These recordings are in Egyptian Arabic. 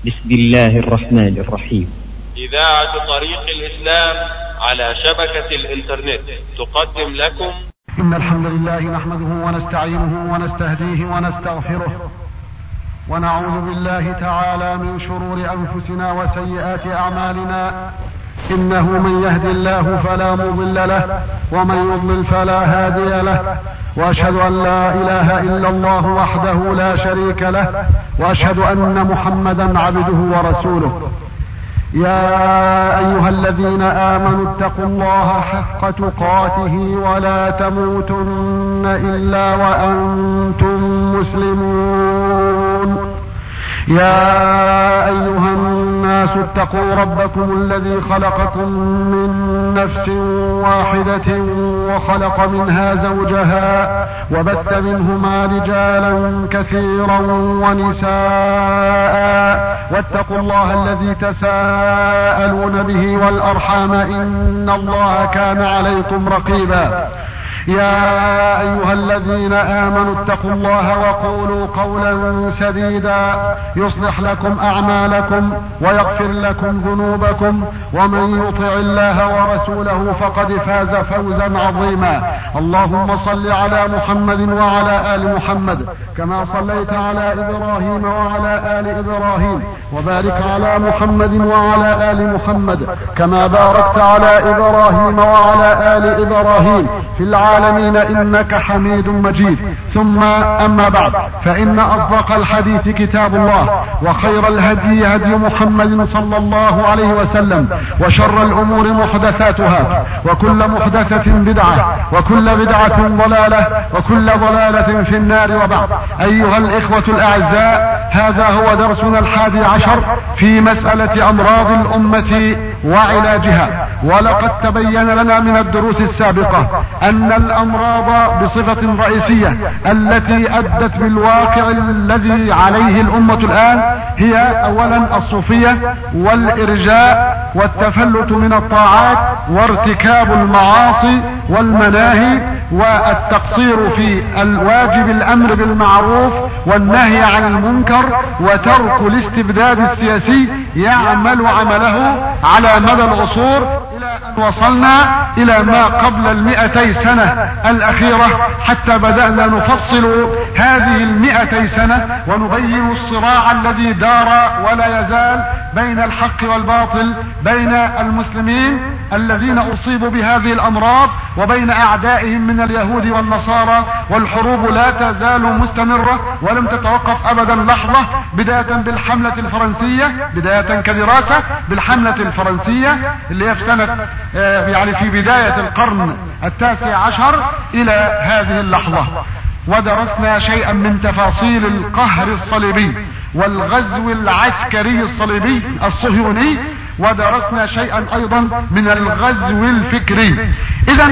بسم الله الرحمن الرحيم إذاعة طريق الإسلام على شبكة الإنترنت تقدم لكم إن الحمد لله نحمده ونستعينه ونستهديه ونستغفره ونعوذ بالله تعالى من شرور أنفسنا وسيئات أعمالنا إنه من يهد الله فلا مضل له ومن يضلل فلا هادي له وأشهد أن لا إله إلا الله وحده لا شريك له وأشهد أن محمدا عبده ورسوله يا أيها الذين آمنوا اتقوا الله حق تقاته ولا تموتن إلا وأنتم مسلمون يا أيها الناس اتقوا ربكم الذي خلقكم من نفس واحدة وخلق منها زوجها وبث منهما رجالا كثيرا ونساء واتقوا الله الذي تساءلون به والأرحام إن الله كان عليكم رقيبا يا أيها الذين آمنوا اتقوا الله وقولوا قولا سديدا يصلح لكم أعمالكم ويغفر لكم ذنوبكم ومن يطع الله ورسوله فقد فاز فوزا عظيما اللهم صل على محمد وعلى آل محمد كما صليت على إبراهيم وعلى آل إبراهيم وبارك على محمد وعلى آل محمد كما باركت على إبراهيم وعلى آل إبراهيم في العالمين إنك حميد مجيد ثم أما بعد فإن أصدق الحديث كتاب الله وخير الهدي هدي محمد صلى الله عليه وسلم وشر الأمور محدثاتها وكل محدثة بدعة وكل بدعة ضلالة وكل ضلالة في النار وبعد أيها الإخوة الأعزاء هذا هو درسنا الحادي عشر في مسألة أمراض الأمة وعلاجها ولقد تبين لنا من الدروس السابقة أن الأمراض بصفة رئيسية التي أدت بالواقع الذي عليه الأمة الآن هي أولا الصوفية والإرجاء والتفلت من الطاعات وارتكاب المعاصي والمناهي والتقصير في الواجب الأمر بالمعروف والنهي عن المنكر وترك الاستبداد السياسي يعمل عمله على مدى العصور الى ان وصلنا الى ما قبل المئتي سنة الاخيرة حتى بدأنا نفصل هذه المئتي سنة ونبين الصراع الذي دار ولا يزال بين الحق والباطل بين المسلمين الذين اصيبوا بهذه الامراض وبين اعدائهم من اليهود والنصارى والحروب لا تزال مستمرة ولم تتوقف ابدا لحظة بداية بالحملة الفرنسية بداية كدراسة بالحملة الفرنسية اللي هي في سنة يعني في بداية القرن التاسع عشر الى هذه اللحظة ودرسنا شيئا من تفاصيل القهر الصليبي والغزو العسكري الصليبي الصهيوني ودرسنا شيئا ايضا من الغزو الفكري اذا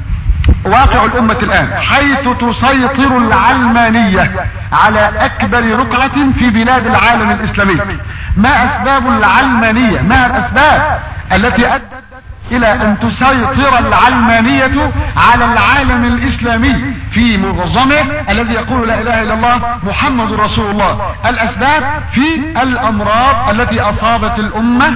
واقع الامة الان حيث تسيطر العلمانية على اكبر رقعة في بلاد العالم الاسلامي ما اسباب العلمانية ما الاسباب التي ادت الى ان تسيطر العلمانية على العالم الاسلامي في معظمه الذي يقول لا اله الا الله محمد رسول الله الاسباب في الامراض التي اصابت الامة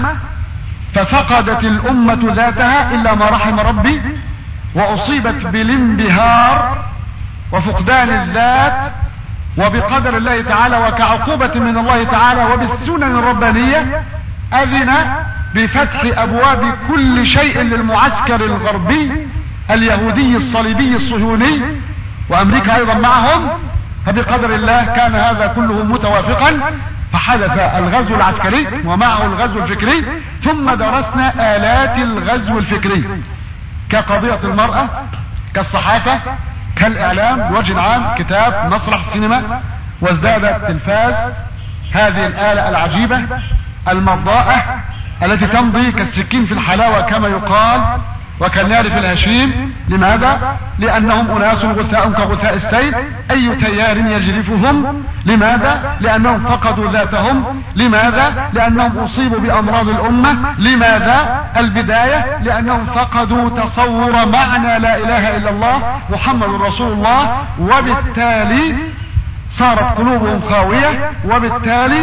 ففقدت الامة ذاتها الا ما رحم ربي واصيبت بالانبهار وفقدان الذات وبقدر الله تعالى وكعقوبة من الله تعالى وبالسنن الربانية اذن بفتح ابواب كل شيء للمعسكر الغربي اليهودي الصليبي الصهيوني وامريكا ايضا معهم فبقدر الله كان هذا كله متوافقا فحدث الغزو العسكري ومعه الغزو الفكري ثم درسنا الات الغزو الفكري كقضية المرأة كالصحافة كالاعلام بوجه عام كتاب مسرح سينما وازداد التلفاز هذه الآلة العجيبة المضاءة التي تمضي كالسكين في الحلاوة كما يقال وكالنار في الهشيم لماذا لانهم اناس غثاء كغثاء السيل اي تيار يجرفهم لماذا لانهم فقدوا ذاتهم لماذا لانهم اصيبوا بامراض الامة لماذا البداية لانهم فقدوا تصور معنى لا اله الا الله محمد رسول الله وبالتالي صارت قلوبهم خاوية وبالتالي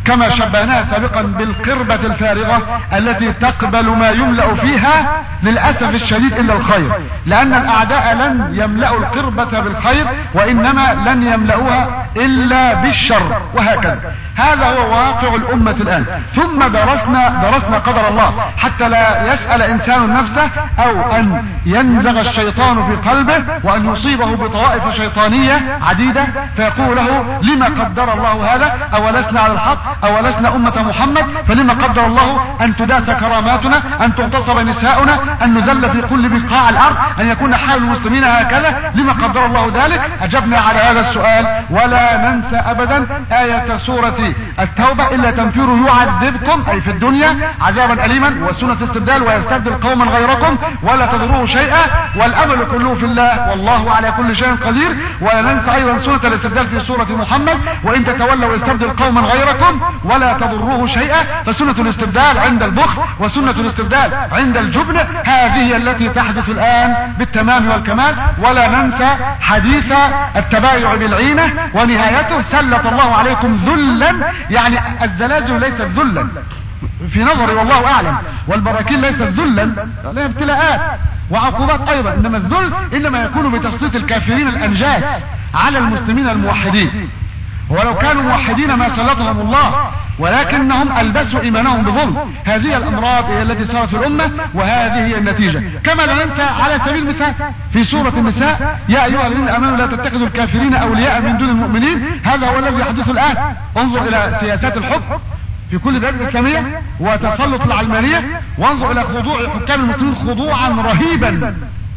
كما شبهناها سابقا بالقربة الفارغة التي تقبل ما يملأ فيها للأسف الشديد إلا الخير لأن الأعداء لن يملأوا القربة بالخير وإنما لن يملأوها إلا بالشر وهكذا هذا هو واقع الأمة الآن ثم درسنا درسنا قدر الله حتى لا يسأل إنسان نفسه أو أن ينزغ الشيطان في قلبه وأن يصيبه بطوائف شيطانية عديدة فيقول له لما قدر الله هذا أولسنا على الحق أولسنا أمة محمد فلما قدر الله أن تداس كراماتنا أن تغتصب نساؤنا أن نذل في كل بقاع الأرض أن يكون حال المسلمين هكذا لما قدر الله ذلك أجبنا على هذا السؤال ولا ننسى أبدا آية سورة التوبة إلا تنفيروا يعذبكم أي في الدنيا عذابا أليما وسنة استبدال ويستبدل قوما غيركم ولا تضروه شيئا والأمل كله في الله والله على كل شيء قدير ولا ننسى أيضا سنة الاستبدال في سورة محمد وإن تتولوا يستبدل قوما غيركم ولا تضروه شيئا فسنة الاستبدال عند البخل وسنة الاستبدال عند الجبن هذه التي تحدث الآن بالتمام والكمال ولا ننسى حديث التبايع بالعينة ونهايته سلط الله عليكم ذلا يعني الزلازل ليست ذلا في نظري والله اعلم والبراكين ليست ذلا لها ابتلاءات وعقوبات ايضا انما الذل انما يكون بتسليط الكافرين الانجاس على المسلمين الموحدين ولو كانوا موحدين ما سلطهم الله ولكنهم البسوا ايمانهم بظلم هذه الامراض هي التي صارت في الامه وهذه هي النتيجه كما لا ننسى على سبيل المثال في سوره النساء يا ايها الذين امنوا لا تتخذوا الكافرين اولياء من دون المؤمنين هذا هو الذي يحدث الان انظر الى سياسات الحكم في كل البلاد الاسلاميه وتسلط العلمانيه وانظر الى خضوع حكام المسلمين خضوعا رهيبا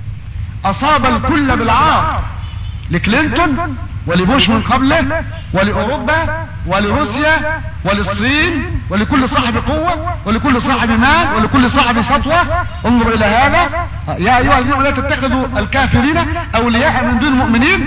اصاب الكل بالعار لكلينتون ولبوش من قبله ولأوروبا ولروسيا وللصين ولكل صاحب قوة ولكل صاحب مال ولكل صاحب سطوة انظر إلى هذا يا أيها الذين لا تتخذوا الكافرين أولياء من دون المؤمنين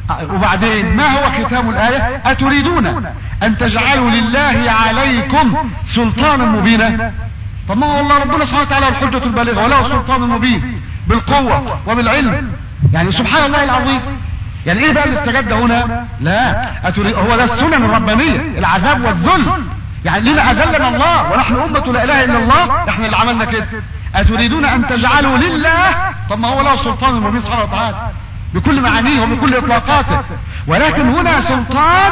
وبعدين ما هو ختام الآية أتريدون أن تجعلوا لله عليكم سلطانا مبينا طب ما هو الله ربنا سبحانه وتعالى الحجة البالغة وله سلطان مبين بالقوة وبالعلم يعني سبحان الله العظيم يعني ايه بقى اللي استجد هنا لا أتري... هو ده السنن الربانية العذاب والذل يعني لنا اذلنا الله ونحن امة لا اله الا الله احنا اللي عملنا كده اتريدون ان تجعلوا لله طب ما هو له سلطان المبين سبحانه وتعالى بكل معانيه وبكل اطلاقاته ولكن هنا سلطان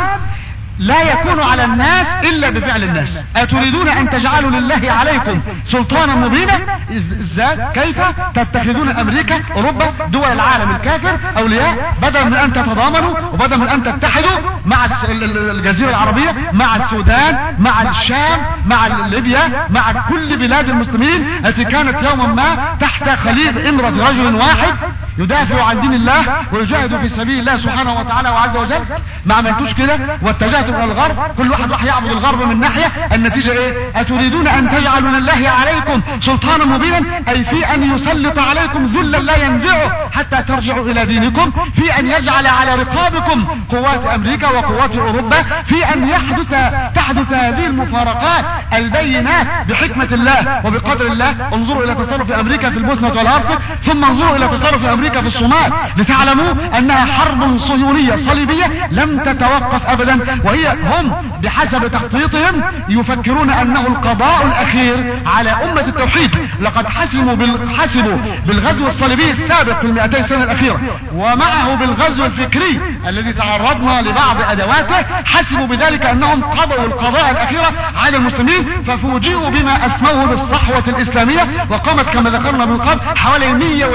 لا يكون على الناس الا بفعل الناس اتريدون ان تجعلوا لله عليكم سلطانا مبينا ازاي كيف تتخذون امريكا اوروبا دول العالم الكافر اولياء بدل من ان تتضامنوا وبدل من ان تتحدوا مع الجزيرة العربية مع السودان مع الشام مع ليبيا مع كل بلاد المسلمين التي كانت يوما ما تحت خليل امرة رجل واحد يدافع عن دين الله ويجاهد في سبيل الله سبحانه وتعالى وعز وجل ما عملتوش كده واتجهتم الى الغرب كل واحد راح يعبد الغرب من ناحية النتيجة ايه اتريدون ان تجعلوا لله عليكم سلطانا مبينا اي في ان يسلط عليكم ذلا لا ينزعه حتى ترجعوا الى دينكم في ان يجعل على رقابكم قوات امريكا وقوات اوروبا في ان يحدث تحدث هذه المفارقات البينات بحكمة الله وبقدر الله انظروا الى تصرف امريكا في البوسنة والارض ثم انظروا الى تصرف امريكا في الصومال لتعلموا انها حرب صهيونية صليبية لم تتوقف ابدا وهي هم بحسب تخطيطهم يفكرون انه القضاء الاخير على امة التوحيد لقد حسموا بال... حسبوا بالغزو الصليبي السابق في المئتين سنة الاخيرة ومعه بالغزو الفكري الذي تعرضنا لبعض ادواته حسبوا بذلك انهم قضوا القضاء الاخيرة على المسلمين ففوجئوا بما اسموه بالصحوة الاسلامية وقامت كما ذكرنا من قبل حوالي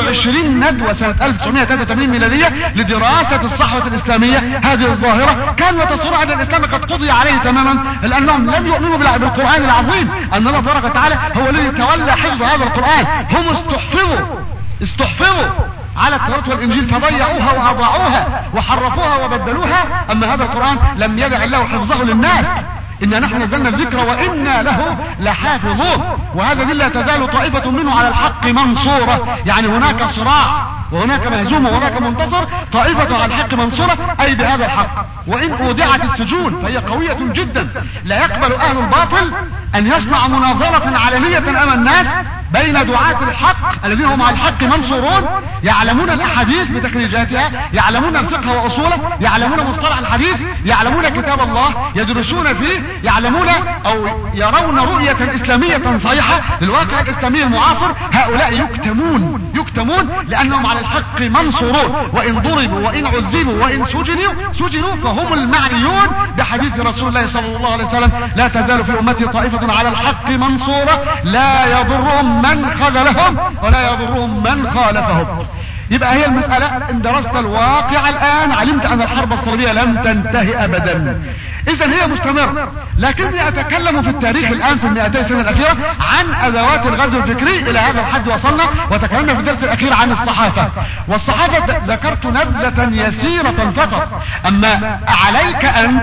120 ندوة سنة 1983 ميلادية لدراسة الصحوة الاسلامية هذه الظاهرة كانوا يتصورون ان الاسلام قد قضي عليه تماما لانهم لم يؤمنوا بالقرآن العظيم ان الله تبارك وتعالى هو الذي تولى حفظ هذا القرآن هم استحفظوا استحفظوا على التوراة والانجيل فضيعوها واضاعوها وحرفوها وبدلوها اما هذا القرآن لم يدع الله حفظه للناس إنا نحن نزلنا الذكر وإنا له لحافظون وهذا لا تزال طائفة منه على الحق منصورة يعني هناك صراع وهناك مهزوم وهناك منتصر طائفة على الحق منصورة أي بهذا الحق وإن أودعت السجون فهي قوية جدا لا يقبل أهل الباطل أن يصنع مناظرة علنية أمام الناس بين دعاة الحق الذين هم على الحق منصورون يعلمون الاحاديث بتخريجاتها يعلمون الفقه واصوله يعلمون مصطلح الحديث يعلمون كتاب الله يدرسون فيه يعلمون او يرون رؤية اسلامية صحيحة للواقع الاسلامي المعاصر هؤلاء يكتمون يكتمون لانهم على الحق منصورون وان ضربوا وان عذبوا وان سجنوا سجنوا فهم المعنيون بحديث رسول الله صلى الله عليه وسلم لا تزال في امتي طائفة على الحق منصورة لا يضرهم من خذلهم ولا يضرهم من خالفهم يبقى هي المسألة ان درست الواقع الان علمت ان الحرب الصليبية لم تنتهي ابدا اذا هي مستمرة لكني اتكلم في التاريخ الان في المئتين سنة الاخيرة عن ادوات الغزو الفكري الى هذا الحد وصلنا وتكلمنا في الدرس الاخير عن الصحافة والصحافة ذكرت نبذة يسيرة فقط اما عليك انت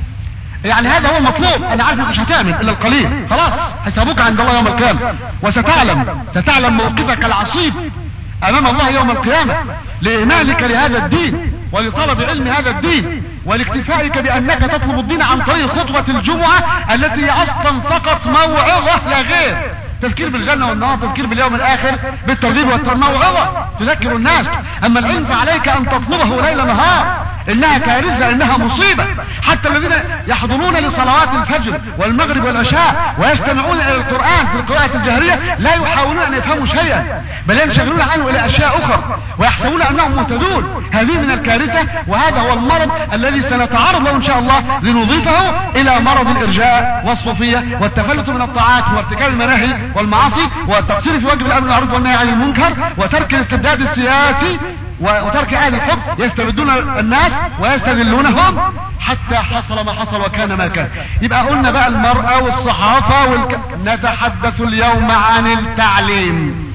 يعني هذا هو المطلوب انا عارف مش هتعمل الا القليل خلاص حسابك عند الله يوم القيامة وستعلم ستعلم موقفك العصيب امام الله يوم القيامة لاهمالك لهذا الدين ولطلب علم هذا الدين ولاكتفائك بانك تطلب الدين عن طريق خطوة الجمعة التي هي اصلا فقط موعظة لا غير تذكير بالجنة والنار تذكير باليوم الاخر بالترغيب والموعظة تذكر الناس اما العلم فعليك ان تطلبه ليل نهار انها كارثة انها مصيبة حتى الذين يحضرون لصلوات الفجر والمغرب والعشاء ويستمعون الى القرآن في القراءة الجهرية لا يحاولون ان يفهموا شيئا بل ينشغلون عنه الى اشياء اخرى ويحسبون انهم مهتدون هذه من الكارثة وهذا هو المرض الذي سنتعرض له ان شاء الله لنضيفه الى مرض الارجاء والصوفية والتفلت من الطاعات وارتكاب المناهي والمعاصي والتقصير في واجب الامر بالمعروف والنهي عن المنكر وترك الاستبداد السياسي وترك اهل الحكم يستبدون الناس ويستذلونهم حتى حصل ما حصل وكان ما كان يبقى قلنا بقى المرأة والصحافة والك... نتحدث اليوم عن التعليم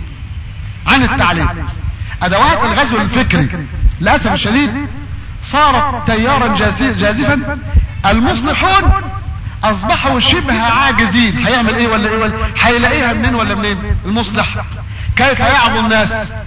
عن التعليم ادوات الغزو الفكري للاسف الشديد صارت تيارا جازفا المصلحون اصبحوا شبه عاجزين هيعمل ايه ولا ايه ولا هيلاقيها منين ولا منين المصلح كيف يعظ الناس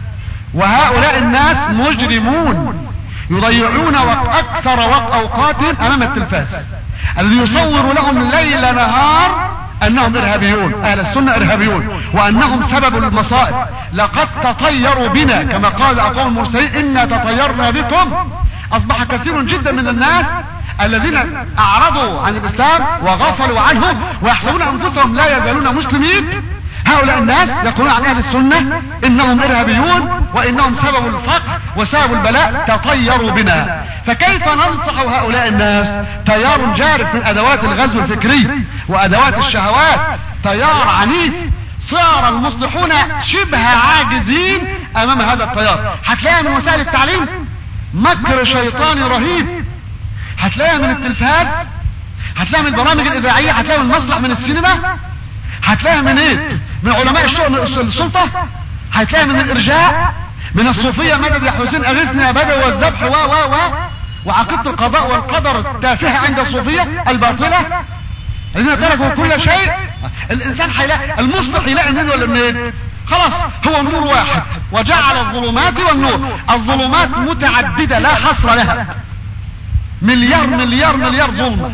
وهؤلاء اناس مجرمون يضيعون اكثر وقت اوقاتهم امام التلفاز الذي يصور لهم ليل نهار انهم ارهابيون اهل السنة ارهابيون وانهم سبب المصائب لقد تطيروا بنا كما قال اقوام المرسلين انا تطيرنا بكم اصبح كثير جدا من الناس الذين اعرضوا عن الاسلام وغفلوا عنه ويحسبون انفسهم لا يزالون مسلمين هؤلاء الناس يقولون عن اهل السنة انهم ارهابيون وانهم سبب الفقر وسبب البلاء تطيروا بنا فكيف ننصح هؤلاء الناس تيار جارف من ادوات الغزو الفكري وادوات الشهوات تيار عنيف صار المصلحون شبه عاجزين امام هذا التيار هتلاقيها من وسائل التعليم مكر شيطاني رهيب هتلاقيها من التلفاز هتلاقيها من البرامج الاذاعية هتلاقيها من المسرح من السينما هتلاقيها من ايه من علماء الشؤون السلطة هتلاقيها من الارجاء من الصوفية مدد يا حسين اغثنا يا بدوي والذبح و و و وعقيدة القضاء والقدر التافهة عند الصوفية الباطلة الذين تركوا كل شيء الانسان هيلاقي المصلح يلاقي منين ولا منين خلاص هو النور واحد وجعل الظلمات والنور الظلمات متعددة لا حصر لها مليار مليار مليار ظلمة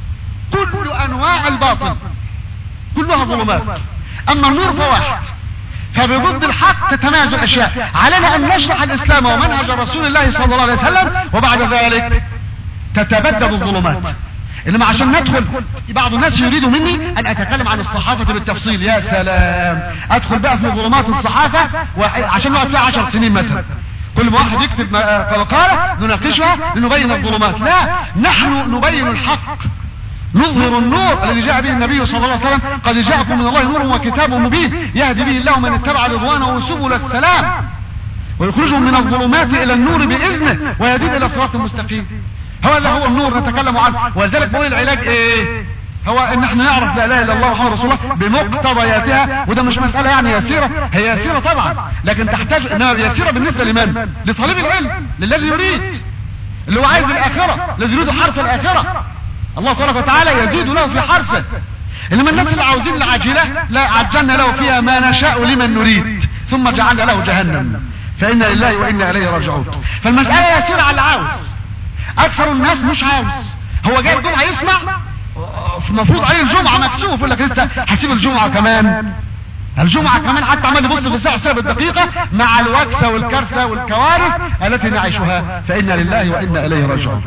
كل انواع الباطل كلها ظلمات اما النور فواحد فبضد الحق تتمايز الاشياء علينا ان نشرح الاسلام ومنهج رسول الله صلى الله عليه وسلم وبعد ذلك تتبدد الظلمات انما عشان ندخل بعض الناس يريد مني ان اتكلم عن الصحافة بالتفصيل يا سلام ادخل بقى في ظلمات الصحافة عشان نقعد فيها عشر سنين مثلا كل ما واحد يكتب مقالة نناقشها لنبين الظلمات لا نحن نبين الحق نظهر النور الذي جاء به النبي صلى الله عليه وسلم قد جاءكم من الله نور وكتاب مبين يهدي به الله من اتبع رضوانه سبل السلام ويخرجهم من الظلمات الى النور باذنه ويهديهم الى صراط مستقيم هذا هو النور نتكلم عنه ولذلك بقول العلاج ايه هو ان احنا نعرف لا اله الا الله محمد رسول الله بمقتضياتها وده مش مسألة يعني يسيرة هي يسيرة طبعا لكن تحتاج انها يسيرة بالنسبة لمن لطالب العلم للذي يريد اللي هو عايز الاخرة الذي يريد حرث الاخرة الله تبارك وتعالى يزيد له في حرثه انما الناس اللي عاوزين العاجلة لا عجلنا له فيها ما نشاء لمن نريد ثم جعلنا له جهنم فإنا لله وإنا إليه راجعون فالمسألة يسير على العاوز أكثر الناس مش عاوز هو جاي الجمعة يسمع المفروض عليه الجمعة مكسوف يقول لك لسه هسيب الجمعة كمان الجمعة كمان حتى عمال يبص في الساعة حساب الدقيقة مع الوكسة والكارثة والكوارث التي نعيشها فإنا لله وإنا إليه راجعون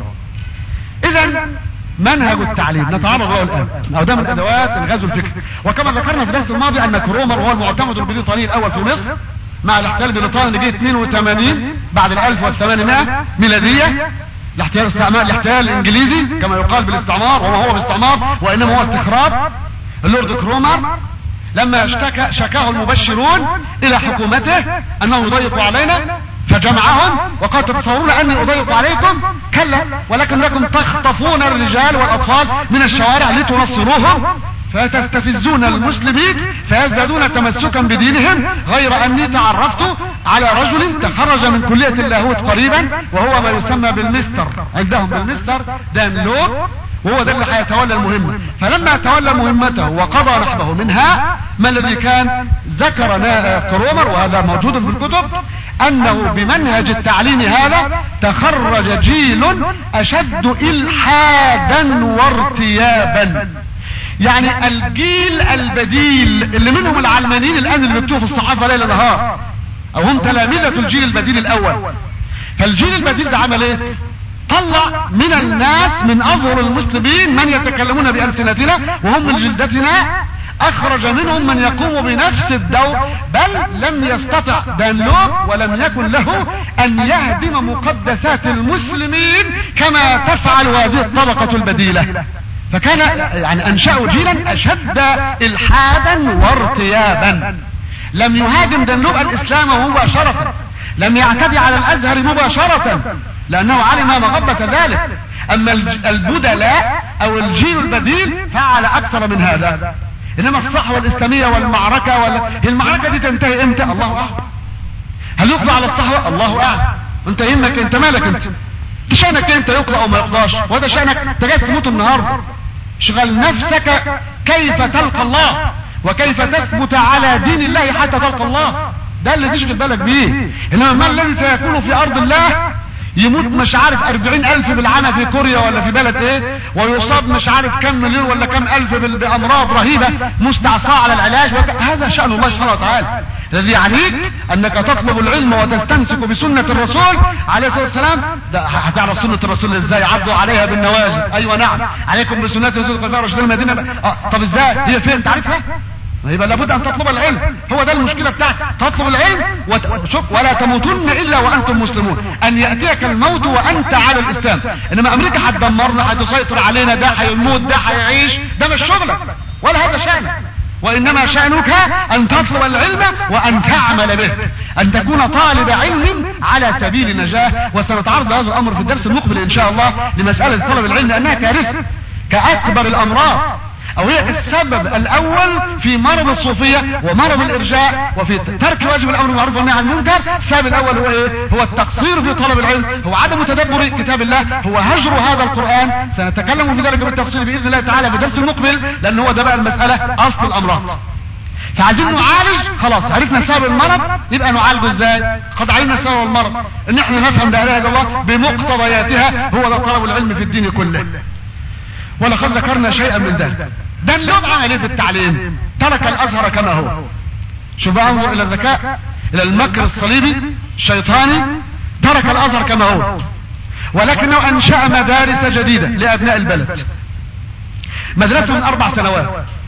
إذا منهج التعليم نتعرض له الآن أو ده من أدوات الغزو الفكري وكما ذكرنا في الدرس الماضي أن كرومر وهو المعتمد البريطاني الأول في مصر مع الاحتلال البريطاني جه 82 بعد ال 1800 ميلادية الاحتلال الاستعمار الاحتلال الانجليزي كما يقال بالاستعمار وما هو باستعمار وانما هو استخراج اللورد كرومر لما اشتكى شكاه المبشرون الى حكومته انه يضيق علينا فجمعهم وقد تتصورون اني اضيق عليكم كلا ولكنكم تخطفون الرجال والاطفال من الشوارع لتنصروهم فتستفزون المسلمين فيزدادون تمسكا بدينهم غير اني تعرفت على رجل تخرج من كلية اللاهوت قريبا وهو ما يسمى بالمستر عندهم بالمستر دانلوب وهو ده اللي هيتولى المهمة فلما تولى مهمته وقضى نحبه منها ما الذي كان ذكر كرومر وهذا موجود في الكتب انه بمنهج التعليم هذا تخرج جيل اشد الحادا وارتيابا يعني الجيل البديل اللي منهم العلمانيين الان اللي بيكتبوا في الصحافه ليل نهار او هم تلامذة الجيل البديل الاول فالجيل البديل ده عمل ايه طلع من الناس من اظهر المسلمين من يتكلمون بألسنتنا وهم من جلدتنا اخرج منهم من يقوم بنفس الدور بل لم يستطع دانلوب ولم يكن له ان يهدم مقدسات المسلمين كما تفعل هذه الطبقة البديلة فكان يعني انشأوا جيلا اشد الحادا وارتيابا لم يهاجم دانلوب الاسلام مباشرة لم يعتدي على الازهر مباشرة لانه علم مغبة ذلك اما البدلاء او الجيل البديل فعل اكثر من هذا انما الصحوة الاسلامية والمعركة ولا المعركة دي تنتهي امتى الله اعلم هل يقضى على الصحوة الله اعلم انت يهمك انت مالك انت شأنك انت يقضى او ما يقضاش وهذا شأنك انت جاي تموت النهاردة شغل نفسك كيف تلقى الله وكيف تثبت على دين الله حتى تلقى الله ده اللي تشغل بالك بيه انما ما الذي سيكون في ارض الله يموت مش عارف اربعين الف بالعمى في كوريا ولا في بلد ايه ويصاب مش عارف كم مليون ولا كم الف بامراض رهيبة مستعصاة على العلاج وك... هذا شأن الله سبحانه وتعالى الذي يعنيك انك تطلب العلم وتستمسك بسنة الرسول عليه الصلاة والسلام ده هتعرف سنة الرسول ازاي عضوا عليها بالنواجذ ايوه نعم عليكم بسنة الرسول الخلفاء الراشدين المدينة آه. طب ازاي هي فين تعرفها يبقى لابد ان تطلب العلم هو ده المشكلة بتاعك تطلب العلم وت... ولا تموتن الا وانتم مسلمون ان يأتيك الموت وانت على الاسلام انما امريكا هتدمرنا هتسيطر علينا ده هيموت ده هيعيش ده مش شغلك ولا هذا شأنك وانما شأنك ان تطلب العلم وان تعمل به ان تكون طالب علم على سبيل النجاة وسنتعرض هذا الامر في الدرس المقبل ان شاء الله لمسألة طلب العلم لانها كارثة كاكبر الامراض او هي السبب الاول في مرض الصوفية ومرض الارجاء وفي ترك واجب الامر بالمعروف والنهي عن المنكر السبب الاول هو ايه هو التقصير في طلب العلم هو عدم تدبر كتاب الله هو هجر هذا القرآن سنتكلم في ذلك بالتفصيل باذن الله تعالى في الدرس المقبل لان هو ده بقى المسألة اصل الامراض فعايزين نعالج خلاص عرفنا سبب المرض يبقى نعالجه ازاي قد علمنا سبب المرض ان احنا نفهم لا اله الا الله بمقتضياتها هو ده طلب العلم في الدين كله ولقد ذكرنا شيئا من ذلك ده اللوم عمل ايه في التعليم ترك الازهر كما هو شوف انظر الى الذكاء الى المكر الصليبي الشيطاني ترك الازهر كما هو ولكنه انشأ مدارس جديدة لابناء البلد مدرسة من اربع سنوات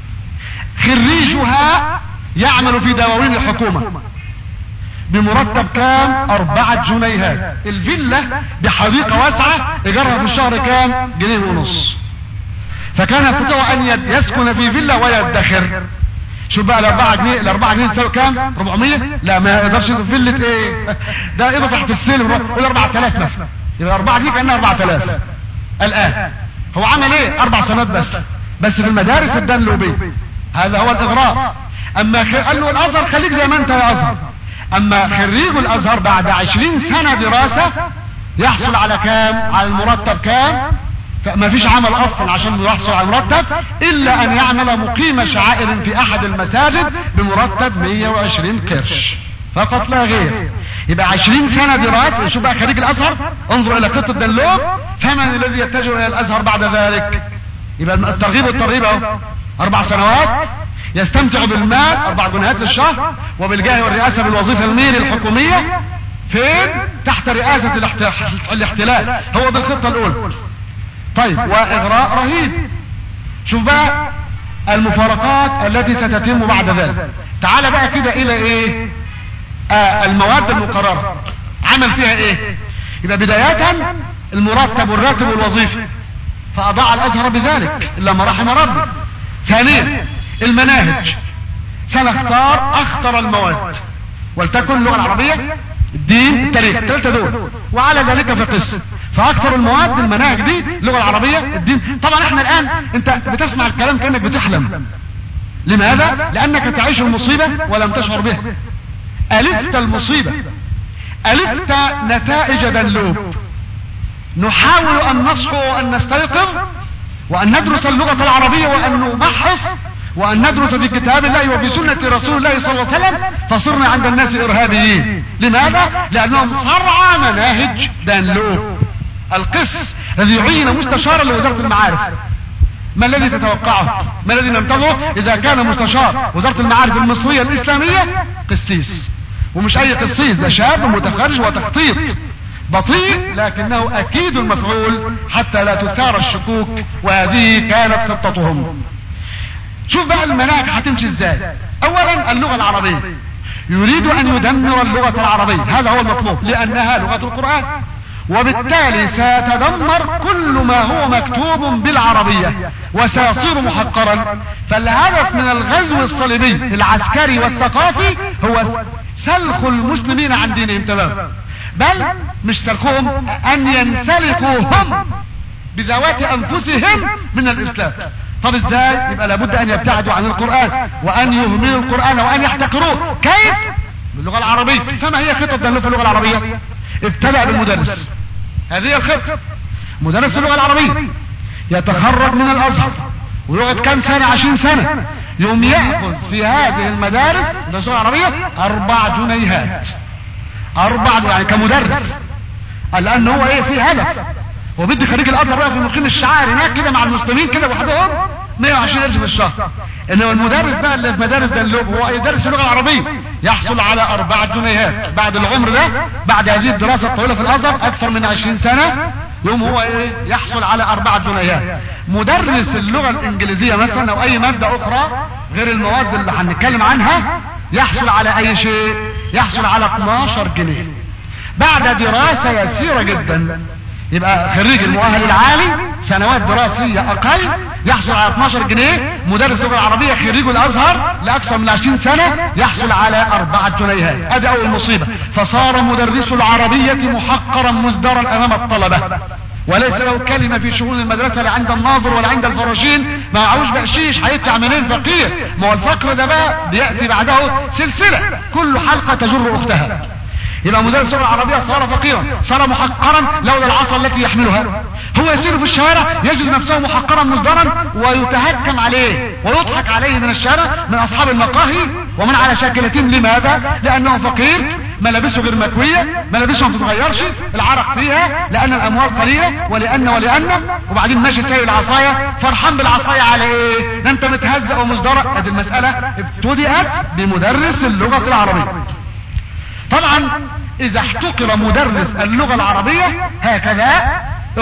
خريجها يعمل في دواوين الحكومة بمرتب كام اربعة جنيهات الفيلا بحديقة واسعة ايجارها في الشهر كام جنيه ونص فكان يستطيع ان يسكن في فيلا ويدخر شوف بقى الاربعة جنيه الاربعة جنيه تساوي كام 400 لا ما يقدرش فيلة ايه ده ايه تحت السلم قول 4000 مثلا يبقى 4 جنيه كانها 4000 الان هو عمل ايه اربع سنوات بس بس في المدارس الدنلوبية هذا هو الاغراء اما خ... قال له الازهر خليك زي ما انت يا ازهر اما خريج الازهر بعد 20 سنة دراسة يحصل على كام على المرتب كام فما فيش عمل اصلا عشان يحصل على مرتب الا ان يعمل مقيم شعائر في احد المساجد بمرتب 120 قرش فقط لا غير يبقى 20 سنة دراسة شوف بقى خريج الازهر انظر الى قطة دلوب فمن الذي يتجه الى الازهر بعد ذلك يبقى الترغيب والترغيب اهو اربع سنوات يستمتع بالمال اربع جنيهات للشهر وبالجاه والرئاسة بالوظيفة الميري الحكومية فين تحت رئاسة الاحتلال هو بالخطة الاولى طيب واغراء رهيب شوف بقى المفارقات التي ستتم بعد ذلك تعال بقى كده الى ايه آه المواد المقررة عمل فيها ايه يبقى بداية المرتب والراتب والوظيفة فاضاع الازهر بذلك الا ما رحم ربي ثانيا المناهج سنختار اخطر المواد ولتكن اللغة العربية الدين التاريخ الثلاثة دول وعلى ذلك فقس فاكثر المواد المناهج دي اللغة العربية الدين طبعا احنا الان انت بتسمع الكلام كأنك بتحلم لماذا لانك تعيش المصيبة ولم تشعر بها الفت المصيبة الفت نتائج دلوب نحاول ان نصحو وان نستيقظ وان ندرس اللغة العربية وان نبحث وان ندرس في كتاب الله وفي سنة رسول الله صلى الله عليه وسلم فصرنا عند الناس ارهابيين لماذا لانهم صرع مناهج دانلوب القس الذي عين مستشارا لوزارة المعارف ما الذي تتوقعه ما الذي ننتظره اذا كان مستشار وزارة المعارف المصرية الاسلامية قسيس ومش اي قسيس ده شاب متخرج وتخطيط بطيء لكنه اكيد المفعول حتى لا تثار الشكوك وهذه كانت خطتهم شوف بقى المناهج هتمشي ازاي اولا اللغة العربية يريد ان يدمر اللغة العربية هذا هو المطلوب لانها لغة القرآن وبالتالي سيتدمر كل ما هو مكتوب بالعربية وسيصير محقرا فالهدف من الغزو الصليبي العسكري والثقافي هو سلخ المسلمين عن دينهم تماما بل مش سلخهم ان ينسلخوا هم بذوات انفسهم من الاسلام طب ازاي يبقى لابد ان يبتعدوا عن القرآن وان يهملوا القرآن وان يحتقروه كيف باللغة العربية فما هي خطة دلوه في اللغة العربية ابتدأ بالمدرس هذه الخطة مدرس اللغة العربية يتخرج من الازهر ويقعد كام سنة عشرين سنة يوم يأخذ في هذه المدارس مدرسة اللغة العربية اربع جنيهات اربع يعني كمدرس لان هو ايه في هدف وبدي خريج الازهر بقى في مقيم الشعار هناك كده مع المسلمين كده وحدهم 120 قرش في الشهر انما المدرس بقى اللي في مدارس دلوب هو يدرس اللغه العربيه يحصل على اربعة جنيهات بعد العمر ده بعد هذه الدراسه الطويله في الازهر اكثر من 20 سنه يوم هو ايه يحصل على اربعة جنيهات مدرس اللغه الانجليزيه مثلا او اي ماده اخرى غير المواد اللي هنتكلم عنها يحصل على اي شيء يحصل على 12 جنيه بعد دراسه يسيره جدا يبقى خريج المؤهل العالي سنوات دراسية اقل يحصل على 12 جنيه مدرس اللغة العربية خريج الازهر لاكثر من 20 سنة يحصل على اربعة جنيهات ادي اول مصيبة فصار مدرس العربية محقرا مزدرا امام الطلبة وليس له كلمة في شؤون المدرسة لا عند الناظر ولا عند الفراشين ما معهوش بقشيش هيدفع منين فقير ما هو الفقر ده بقى بيأتي بعده سلسلة كل حلقة تجر اختها يبقى مدرس اللغه العربيه صار فقيرا صار محقرا لولا العصا التي يحملها هو يسير في الشوارع يجد نفسه محقرا مصدرا ويتهكم عليه ويضحك عليه من الشارع من اصحاب المقاهي ومن على شاكلتهم لماذا لانه فقير ملابسه غير مكوية ملابسه ما بتتغيرش العرق فيها لان الاموال قليلة ولان ولان وبعدين ماشي سايق العصاية فرحان بالعصاية على ايه ده انت متهزأ ومصدرة ادي المسألة ابتدأت بمدرس اللغة العربية طبعا اذا احتقر مدرس اللغة العربية هكذا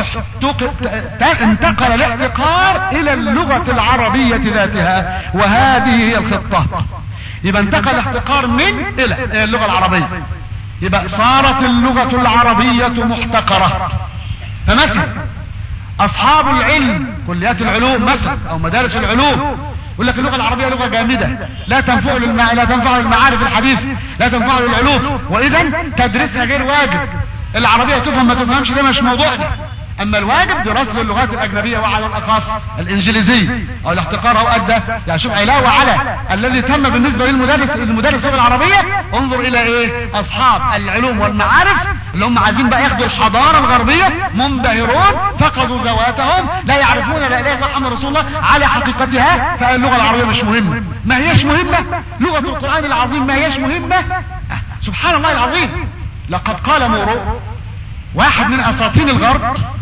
انتقل الاحتقار الى اللغة العربية ذاتها وهذه هي الخطة يبقى انتقل الاحتقار من الى اللغة العربية يبقى صارت اللغة العربية محتقرة فمثلا اصحاب العلم كليات العلوم مثلا او مدارس العلوم يقول لك اللغة العربية لغة جامدة لا تنفع للمع... لا تنفع للمعارف الحديث لا تنفع للعلوم واذا تدريسها غير واجب العربية تفهم ما تفهمش ده مش موضوعنا اما الواجب دراسة اللغات الاجنبية وعلى الاخص الانجليزية او الاحتقار او ادى يعني شوف علاوة على الذي تم بالنسبة للمدرس المدرس اللغة العربية انظر الى ايه اصحاب العلوم والمعارف اللي هم عايزين بقى ياخدوا الحضارة الغربية منبهرون فقدوا ذواتهم لا يعرفون لا اله الا الله محمد رسول الله على حقيقتها فاللغة العربية مش مهمة ما هيش مهمة لغة القرآن العظيم ما هيش مهمة سبحان الله العظيم لقد قال مورو واحد من اساطين الغرب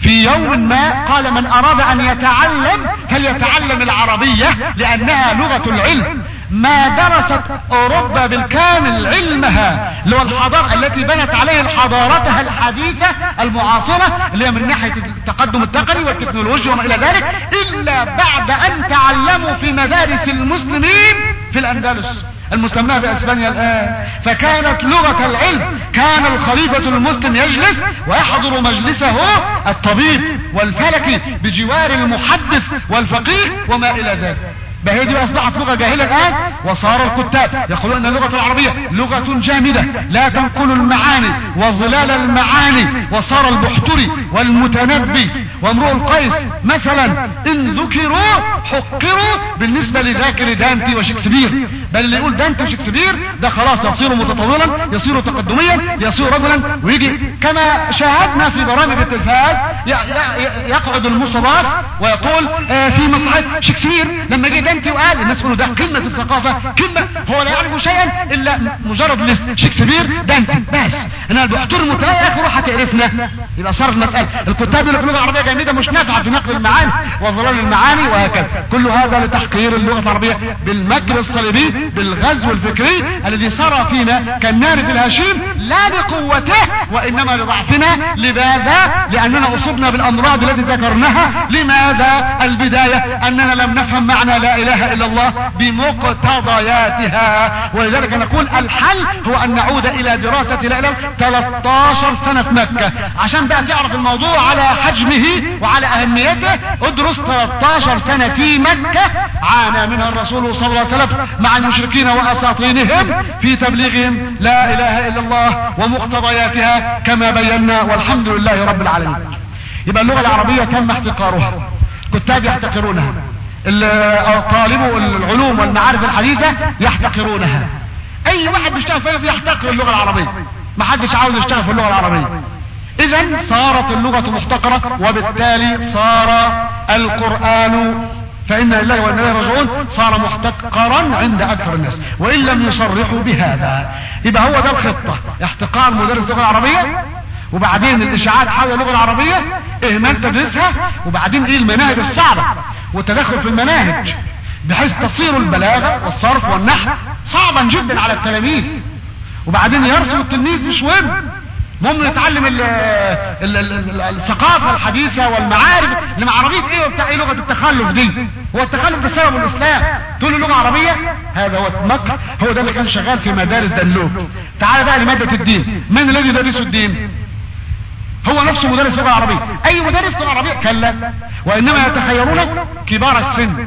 في يوم ما قال من اراد ان يتعلم فليتعلم العربية لانها لغة العلم ما درست اوروبا بالكامل علمها اللي هو الحضارة التي بنت عليه حضارتها الحديثة المعاصرة اللي هي من ناحية التقدم التقني والتكنولوجيا وما الى ذلك الا بعد ان تعلموا في مدارس المسلمين في الاندلس المسمى باسبانيا الان فكانت لغة العلم كان الخليفة المسلم يجلس ويحضر مجلسه الطبيب والفلكي بجوار المحدث والفقيه وما الى ذلك بهي دي اصبحت لغة جاهلة الان وصار الكتاب يقولون ان اللغة العربية لغة جامدة لا تنقل المعاني وظلال المعاني وصار البحتري والمتنبي وامرؤ القيس مثلا ان ذكروا حقروا بالنسبة لذاكر دانتي وشكسبير بل اللي يقول دانتي وشكسبير ده خلاص يصير متطولا يصير تقدميا يصير رجلا ويجي كما شاهدنا في برامج التلفاز يقعد المستضاف ويقول آه في مسرحية شكسبير لما جه دانتي وقال الناس يقولوا ده قمة الثقافة قمة هو لا يعرف شيئا الا مجرد الاسم شكسبير دانتي بس انا البحتور المتأخر يا اخي روح هتعرفنا يبقى صار المسألة الكتاب اللي في اللغة العربية جامدة مش نافعة في نقل المعاني وظلال المعاني وهكذا كل هذا لتحقير اللغة العربية بالمكر الصليبي بالغزو الفكري الذي سرى فينا كالنار في الهشيم لا لقوته وانما لضعفنا لماذا لاننا اصبنا بالامراض التي ذكرناها لماذا البداية اننا لم نفهم معنى لا اله الا الله بمقتضياتها ولذلك نقول الحل هو ان نعود الى دراسة لا اله 13 سنة في مكة عشان بقى تعرف الموضوع على حجمه وعلى اهميته ادرس 13 سنة في مكة عانى منها الرسول صلى الله عليه وسلم مع المشركين واساطينهم في تبليغهم لا اله الا الله ومقتضياتها كما بينا والحمد لله رب العالمين يبقى اللغة العربية تم احتقارها كتاب يحتقرونها طالبوا العلوم والمعارف الحديثة يحتقرونها اي واحد بيشتغل فيها يحتقر اللغة العربية ما حدش عاوز يشتغل في اللغة العربية اذا صارت اللغة محتقرة وبالتالي صار القرآن فإن لله وإنا إليه راجعون صار محتقرا عند أكثر الناس وإن لم يصرحوا بهذا يبقى هو ده الخطة احتقار مدرس اللغة العربية وبعدين الاشاعات حول اللغة العربية اهمال تدريسها وبعدين ايه المناهج الصعبة والتدخل في المناهج بحيث تصير البلاغة والصرف والنحو صعبا جدا على التلاميذ وبعدين يرسل التلميذ مش مهم المهم نتعلم ال ال ال الثقافة الحديثة والمعارف اللي عربية ايه وبتاع ايه لغة التخلف دي هو التخلف ده سبب الاسلام تقول له لغة عربية هذا هو مكر هو ده اللي كان شغال في مدارس دلوب تعال بقى لمادة الدين من الذي يدرس الدين هو نفسه مدرس لغة عربية اي مدرس لغة عربية كلا وانما يتخيرون كبار السن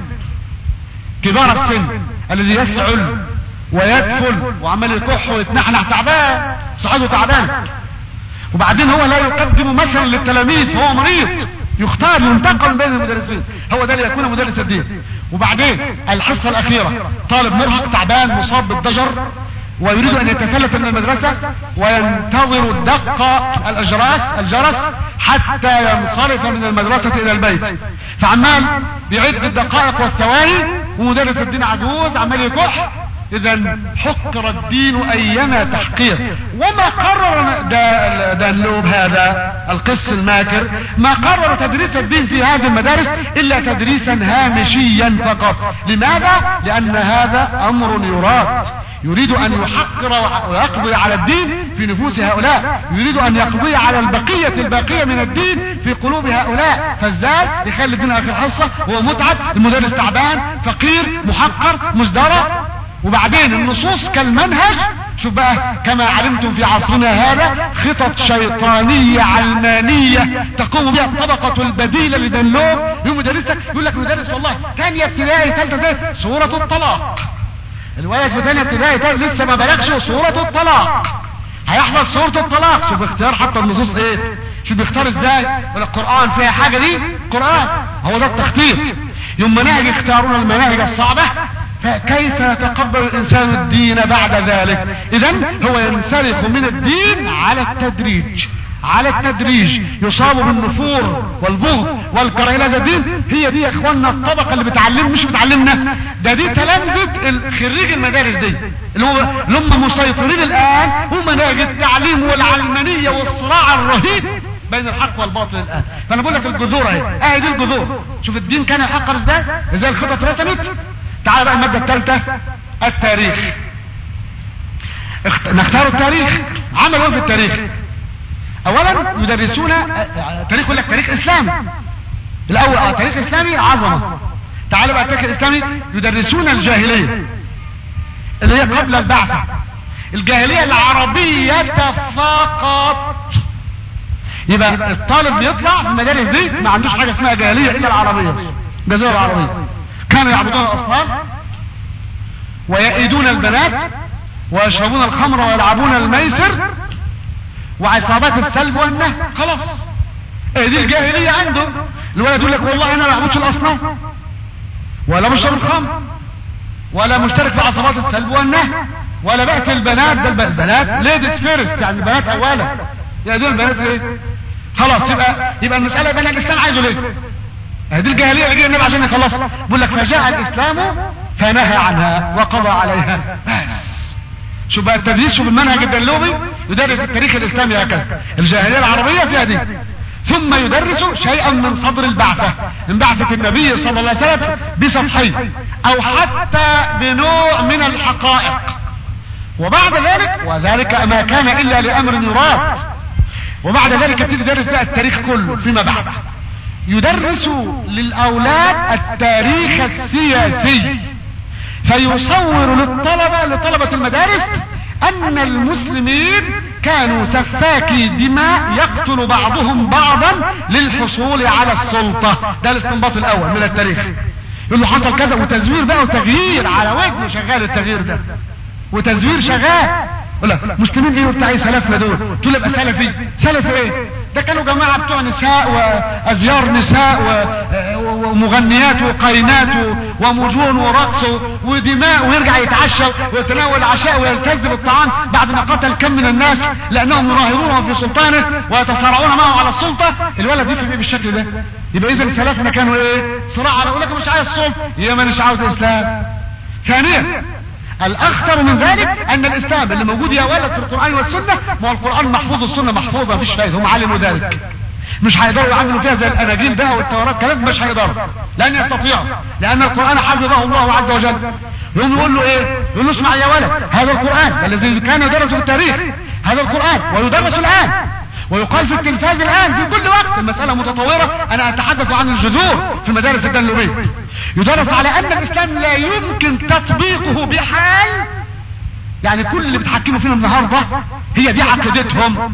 كبار السن الذي يسعل ويدخل وعمال يكح ويتنحنح تعبان صحته تعبان وبعدين هو لا يقدم مثلا للتلاميذ هو مريض يختار ينتقل بين المدرسين هو ده ليكون مدرس الدين وبعدين الحصة الاخيرة طالب مرهق تعبان مصاب بالضجر ويريد ان يتفلت من المدرسة وينتظر الدق الاجراس الجرس حتى ينصرف من المدرسة الى البيت فعمال بيعد الدقائق والثواني ومدرس الدين عجوز عمال يكح اذا حقر الدين ايما تحقير وما قرر دانلوب هذا القس الماكر ما قرر تدريس الدين في هذه المدارس الا تدريسا هامشيا فقط لماذا لان هذا امر يراد يريد ان يحقر ويقضي على الدين في نفوس هؤلاء يريد ان يقضي على البقية الباقية من الدين في قلوب هؤلاء فازاي يخلي الدين اخر حصة هو متعب المدرس تعبان فقير محقر مزدرى وبعدين النصوص كالمنهج شوف بقى كما علمتم في عصرنا هذا خطط شيطانية علمانية تقوم بها الطبقة البديلة لدنلوب يوم مدرسك يقول لك مدرس والله ثانية ابتدائي ثالثة زي سورة الطلاق الولد في ثانية ابتدائي لسه ما بلغش سورة الطلاق هيحفظ سورة الطلاق شوف اختيار حتى النصوص ايه شوف بيختار ازاي ولا القرآن فيها حاجة دي قرآن هو ده التخطيط يوم مناهج يختارون المناهج الصعبة فكيف يتقبل الانسان الدين بعد ذلك اذا هو ينسلخ من الدين على التدريج على التدريج يصاب بالنفور والبغض والكراهيه الى الدين هي دي يا اخواننا الطبقه اللي بتعلم مش بتعلمنا ده دي تلامذه خريج المدارس دي اللي هم اللي هم مسيطرين الان ومناهج التعليم والعلمانيه والصراع الرهيب بين الحق والباطل الان فانا بقول لك الجذور اهي اهي دي الجذور شوف الدين كان يحقر ازاي ازاي الخطط رسمت تعال بقى الماده الثالثه التاريخ اخت... نختار التاريخ عملوا ايه في التاريخ اولا يدرسون تاريخ يقول لك تاريخ اسلامي الاول اه تاريخ اسلامي عظمه تعالوا بقى التاريخ الاسلامي يدرسون الجاهليه اللي هي قبل البعثه الجاهليه العربيه فقط يبقى الطالب بيطلع من المدارس دي ما عندوش حاجه اسمها جاهليه الا العربيه الجزيره العربيه كانوا يعبدون الاصنام ويئدون البنات ويشربون الخمر ويلعبون الميسر وعصابات السلب والنهب خلاص ايه دي الجاهليه عنده الولد يقول لك والله انا ما بعبدش الاصنام ولا بشرب الخمر ولا مشترك في عصابات السلب والنهب ولا بقت البنات ده البنات ليدت فيرست يعني البنات اولا يا دول البنات ليه خلاص يبقى يبقى المساله بين الاسلام عايزه ليه هذه الجاهليه اللي جه النبي عشان يخلصها بيقول لك فجاء الاسلام فنهى عنها وقضى عليها بس شوف بقى التدريس شوف المنهج الدلوغي يدرس التاريخ الاسلامي هكذا الجاهليه العربيه فيها دي ثم يدرس شيئا من صدر البعثة من بعثة النبي صلى الله عليه وسلم بسطحين او حتى بنوع من الحقائق وبعد ذلك وذلك ما كان الا لامر يراد وبعد ذلك يبتدي يدرس بقى التاريخ كله فيما بعد يدرس للاولاد التاريخ السياسي فيصور للطلبة لطلبة المدارس ان المسلمين كانوا سفاكي دماء يقتل بعضهم بعضا للحصول على السلطة ده الاستنباط الاول من التاريخ يقول له حصل كذا وتزوير بقى وتغيير على وجه شغال التغيير ده وتزوير شغال لا مسلمين ايه وبتاع ايه سلفنا دول تقول ابقى سلفي سلف ايه ده كانوا جماعة بتوع نساء وازيار نساء ومغنيات وقينات ومجون ورقص ودماء ويرجع يتعشى ويتناول العشاء ويلتز بالطعام بعد ما قتل كم من الناس لانهم يراهنونه في سلطانه ويتصارعون معه على السلطة الولد يفهم ايه بالشكل ده يبقى اذا سلفنا كانوا ايه صراع على يقول لك مش عايز السلطة يا ما مش عاوز الاسلام ثانيا الاخطر من ذلك ان الاسلام اللي موجود يا ولد في القرآن والسنة ما هو القرآن محفوظ السنة محفوظة مفيش فايدة هم علموا ذلك مش هيقدروا يعملوا فيها زي الاناجيل ده والتوراة كلام مش هيقدروا لن يستطيعوا لان القرآن حفظه الله عز وجل يقوم يقول له ايه يقول له اسمع يا ولد هذا القرآن الذي كان يدرس في التاريخ هذا القرآن ويدرس الان ويقال في التلفاز الان في كل وقت المسألة متطورة انا اتحدث عن الجذور في المدارس الدنلوبية يدرس على ان الاسلام لا يمكن تطبيقه بحال يعني كل اللي بتحكموا فينا النهاردة هي دي عقيدتهم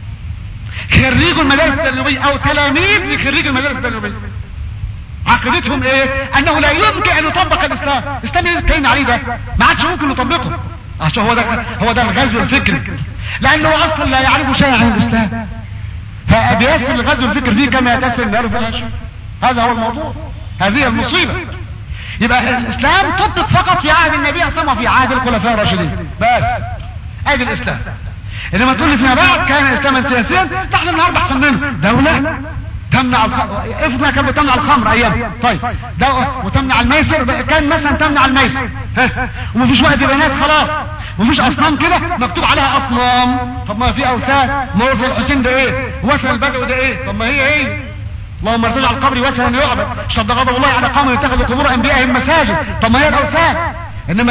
خريجوا المدارس الدنلوبية او تلاميذ لخريج المدارس الدنلوبية عقيدتهم ايه انه لا يمكن ان يطبق الاسلام الاسلام اللي اتكلمنا عليه ده ما عادش ممكن نطبقه عشان هو ده هو ده الغزو الفكري لانه اصلا لا يعرف شيئا عن الاسلام فبيسر الغزو الفكري فيه كما يتسر النار في العشر هذا هو الموضوع هذه المصيبة يبقى الاسلام طبق فقط في عهد النبي صلى الله عليه وسلم وفي عهد الخلفاء الراشدين بس ادي الاسلام انما تقول لي فيما بعد كان اسلاما سياسيا تحت النهارده احسن منه دولة تمنع افرض كانت بتمنع الخمر ايام طيب ده وتمنع الميسر كان مثلا تمنع الميسر ها ومفيش وقت بنات خلاص ومفيش اصنام كده مكتوب عليها اصنام طب ما في اوثان موت الحسين ده ايه وثن البدوي ده ايه طب ما هي ايه اللهم ارتجع القبر وثنا يعبد شد غضب الله على قوم يتخذوا قبور انبيائهم مساجد طب ما هي الاوثان انما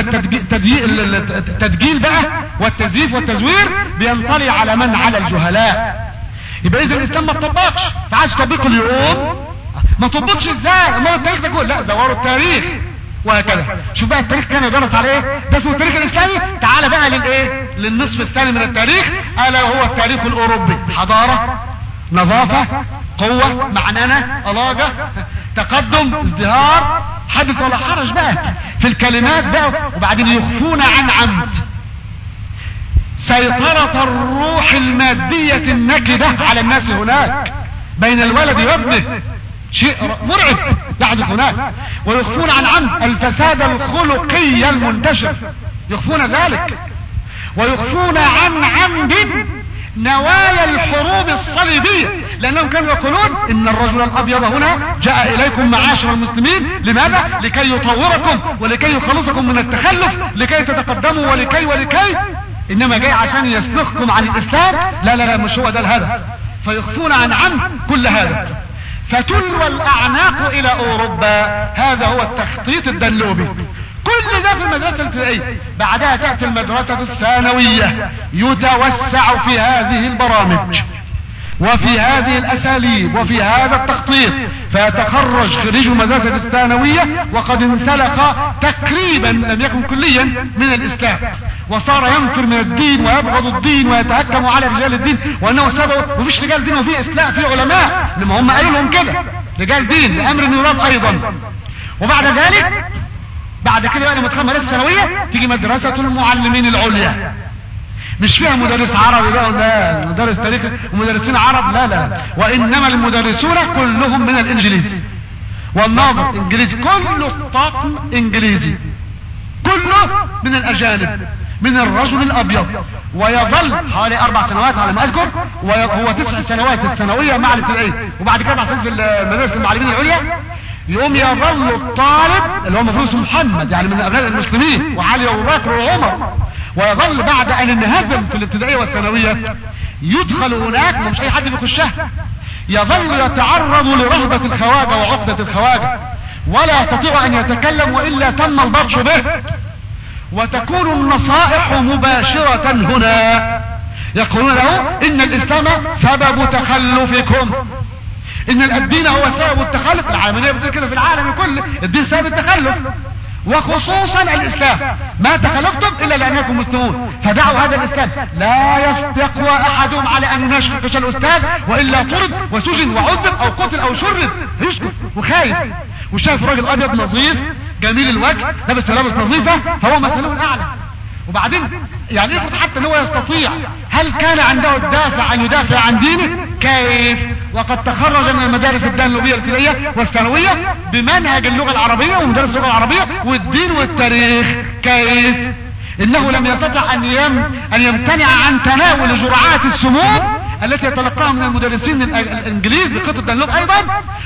التدجيل بقى والتزييف والتزوير بينطلي على من على الجهلاء يبقى اذا الاسلام ما تطبقش تعال تطبقه اليوم ما تطبقش ازاي ما التاريخ ده كله لا زوروا التاريخ وهكذا شوف بقى التاريخ كان يدرس على ايه ده اسمه التاريخ الاسلامي تعال بقى للايه للنصف الثاني من التاريخ الا هو التاريخ الاوروبي حضارة نظافة قوة معننة علاجة تقدم ازدهار حدث ولا حرج بقى في الكلمات بقى وبعدين يخفون عن عمد سيطرة الروح المادية النكدة على الناس هناك بين الولد وابنه شيء مرعب يحدث هناك ويخفون عن عمد الفساد الخلقي المنتشر يخفون ذلك ويخفون عن عمد نوايا الحروب الصليبية لأنهم كانوا يقولون إن الرجل الأبيض هنا جاء إليكم معاشر المسلمين لماذا؟ لكي يطوركم ولكي يخلصكم من التخلف لكي تتقدموا ولكي ولكي إنما جاي عشان يسلخكم عن الإسلام لا لا لا مش هو ده الهدف فيخفون عن عمد كل هذا فتلوى الاعناق الى اوروبا هذا هو التخطيط الدنلوبي كل ده في المدرسة الابتدائية بعدها تأتي المدرسة الثانوية يتوسع في هذه البرامج وفي هذه الاساليب وفي هذا التخطيط فيتخرج خريج المدرسة الثانوية وقد انسلخ تقريبا لم يكن كليا من الاسلام وصار ينفر من الدين ويبغض الدين ويتهكم على رجال الدين وانه سبب ومفيش رجال دين وفي اسلام في علماء لما هم قالوا لهم كده رجال دين لامر يراد ايضا وبعد ذلك بعد كده بقى لما تدخل مدرسه ثانويه تيجي مدرسه المعلمين العليا مش فيها مدرس عربي بقى ولا مدرس تاريخ ومدرسين عرب لا لا وانما المدرسون كلهم من الانجليزي والناظر انجليزي كل الطاقم انجليزي كله من الاجانب من الرجل الابيض ويظل حوالي اربع سنوات على ما اذكر وهو تسع سنوات الثانويه مع الابتدائيه وبعد كده اربع سنوات في مدرسه المعلمين العليا يقوم يظل الطالب اللي هو المفروض اسمه محمد يعني من ابناء المسلمين وعلي وابو بكر وعمر ويظل بعد ان انهزم في الابتدائيه والثانويه يدخل هناك مش اي حد بيخشها يظل يتعرض لرهبه الخواجه وعقده الخواجه ولا يستطيع ان يتكلم والا تم البطش به وتكون النصائح مباشره هنا يقولون له ان الاسلام سبب تخلفكم ان الدين هو سبب التخلف العالمية بتقول كده في العالم كله الدين سبب التخلف وخصوصا الاسلام ما تخلفتم الا لانكم مسلمون فدعوا هذا الاسلام لا يقوى احدهم على ان يناقش الاستاذ والا طرد وسجن وعذب او قتل او شرد يسكت وخايف وشايف راجل ابيض نظيف جميل الوجه لابس ملابس نظيفه فهو مثله الاعلى وبعدين يعني افرض حتى ان هو يستطيع هل كان عنده الدافع ان يدافع عن دينه كيف وقد تخرج من المدارس الدانلوبية الابتدائية والثانوية بمنهج اللغة العربية ومدرس اللغة العربية والدين والتاريخ كيف انه لم يستطع ان يم ان يمتنع عن تناول جرعات السموم التي يتلقاها من المدرسين الانجليز بخطة الدنلوب ايضا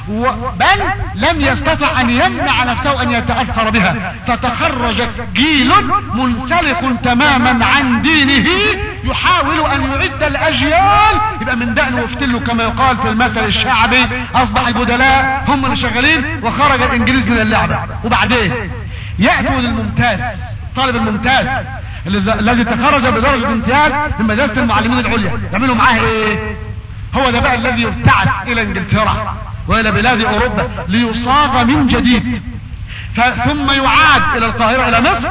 بل لم يستطع ان يمنع نفسه ان يتأثر بها فتخرج جيل منسلخ تماما عن دينه يحاول ان يعد الاجيال يبقى من دقن وفتله كما يقال في المثل الشعبي اصبح البدلاء هم اللي شغالين وخرج الانجليز من اللعبة وبعدين يأتوا للممتاز الطالب الممتاز الذي تخرج بدرجة امتياز من مدرسة المعلمين العليا يعملوا معاه ايه هو ده بقى الذي يبتعث الى انجلترا والى بلاد اوروبا ليصاغ من جديد ثم يعاد الى القاهرة الى مصر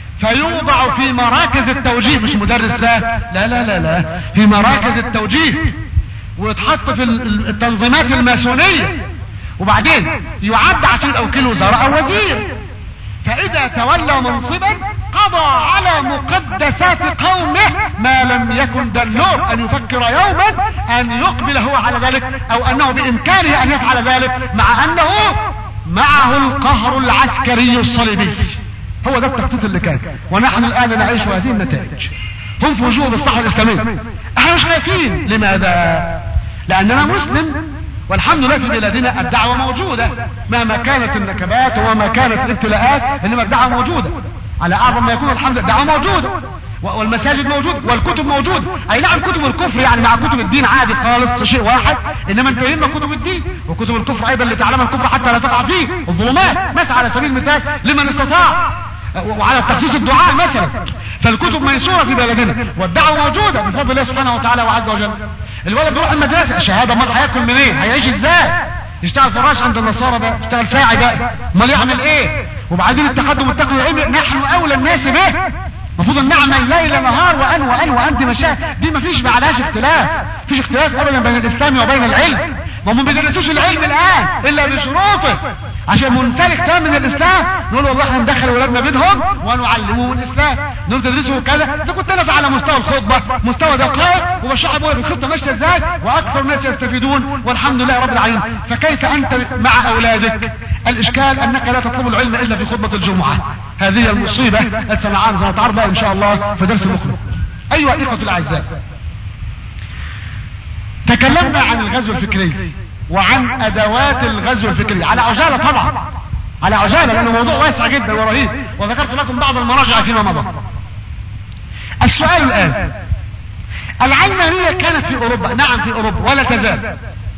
فيوضع في مراكز التوجيه مش مدرس لا لا لا لا, لا. في مراكز التوجيه ويتحط في التنظيمات الماسونية وبعدين يعد عشان او كيلو وزراء او وزير فاذا تولى منصبا قضى على مقدسات قومه ما لم يكن دلور ان يفكر يوما ان يقبل هو على ذلك او انه بامكانه ان يفعل ذلك مع انه معه القهر العسكري الصليبي هو ده التخطيط اللي كان ونحن الان نعيش هذه النتائج هم في وجوه بالصحة الاسلامية احنا مش خايفين لماذا لاننا مسلم والحمد لله في بلادنا الدعوة موجودة مهما كانت النكبات وما كانت الابتلاءات انما الدعوة موجودة على اعظم ما يكون الحمد لله الدعوة موجودة والمساجد موجودة والكتب موجودة اي نعم كتب الكفر يعني مع كتب الدين عادي خالص شيء واحد انما انت يهمك كتب الدين وكتب الكفر ايضا لتعلم الكفر حتى لا تقع فيه الظلمات مثلا على سبيل المثال لمن استطاع وعلى تخصيص الدعاء مثلا فالكتب ميسورة في بلدنا والدعوة موجودة بفضل الله سبحانه وتعالى وعز وجل الولد بيروح المدرسة شهادة امال هياكل منين هيعيش ازاي يشتغل فراش عند النصارى بقى يشتغل ساعي بقى امال يعمل ايه وبعدين التقدم التقني العلمي نحن اولى الناس به المفروض ان نعمل ليل نهار وان وان وانت مشاء دي مفيش معلهاش اختلاف مفيش اختلاف ابدا بين الاسلام وبين العلم ما هم بيدرسوش العلم الان الا بشروطه عشان منسلخ تام من الاسلام نقول والله احنا ندخل ولادنا بينهم ونعلمهم الاسلام نقول تدرسوا كذا اذا كنت انا على مستوى الخطبه مستوى دقائق وبشرح ابويا الخطه ماشيه ازاي واكثر الناس يستفيدون والحمد لله رب العالمين فكيف انت مع اولادك الاشكال انك لا تطلب العلم الا في خطبه الجمعه هذه المصيبه التي سنتعرض لها ان شاء الله في درس مقبل ايها الاخوه الاعزاء تكلمنا عن الغزو الفكري وعن ادوات الغزو الفكري على عجالة طبعا على عجالة لانه موضوع واسع جدا ورهيب وذكرت لكم بعض المراجع فيما مضى السؤال الان العلمانية كانت في اوروبا نعم في اوروبا ولا تزال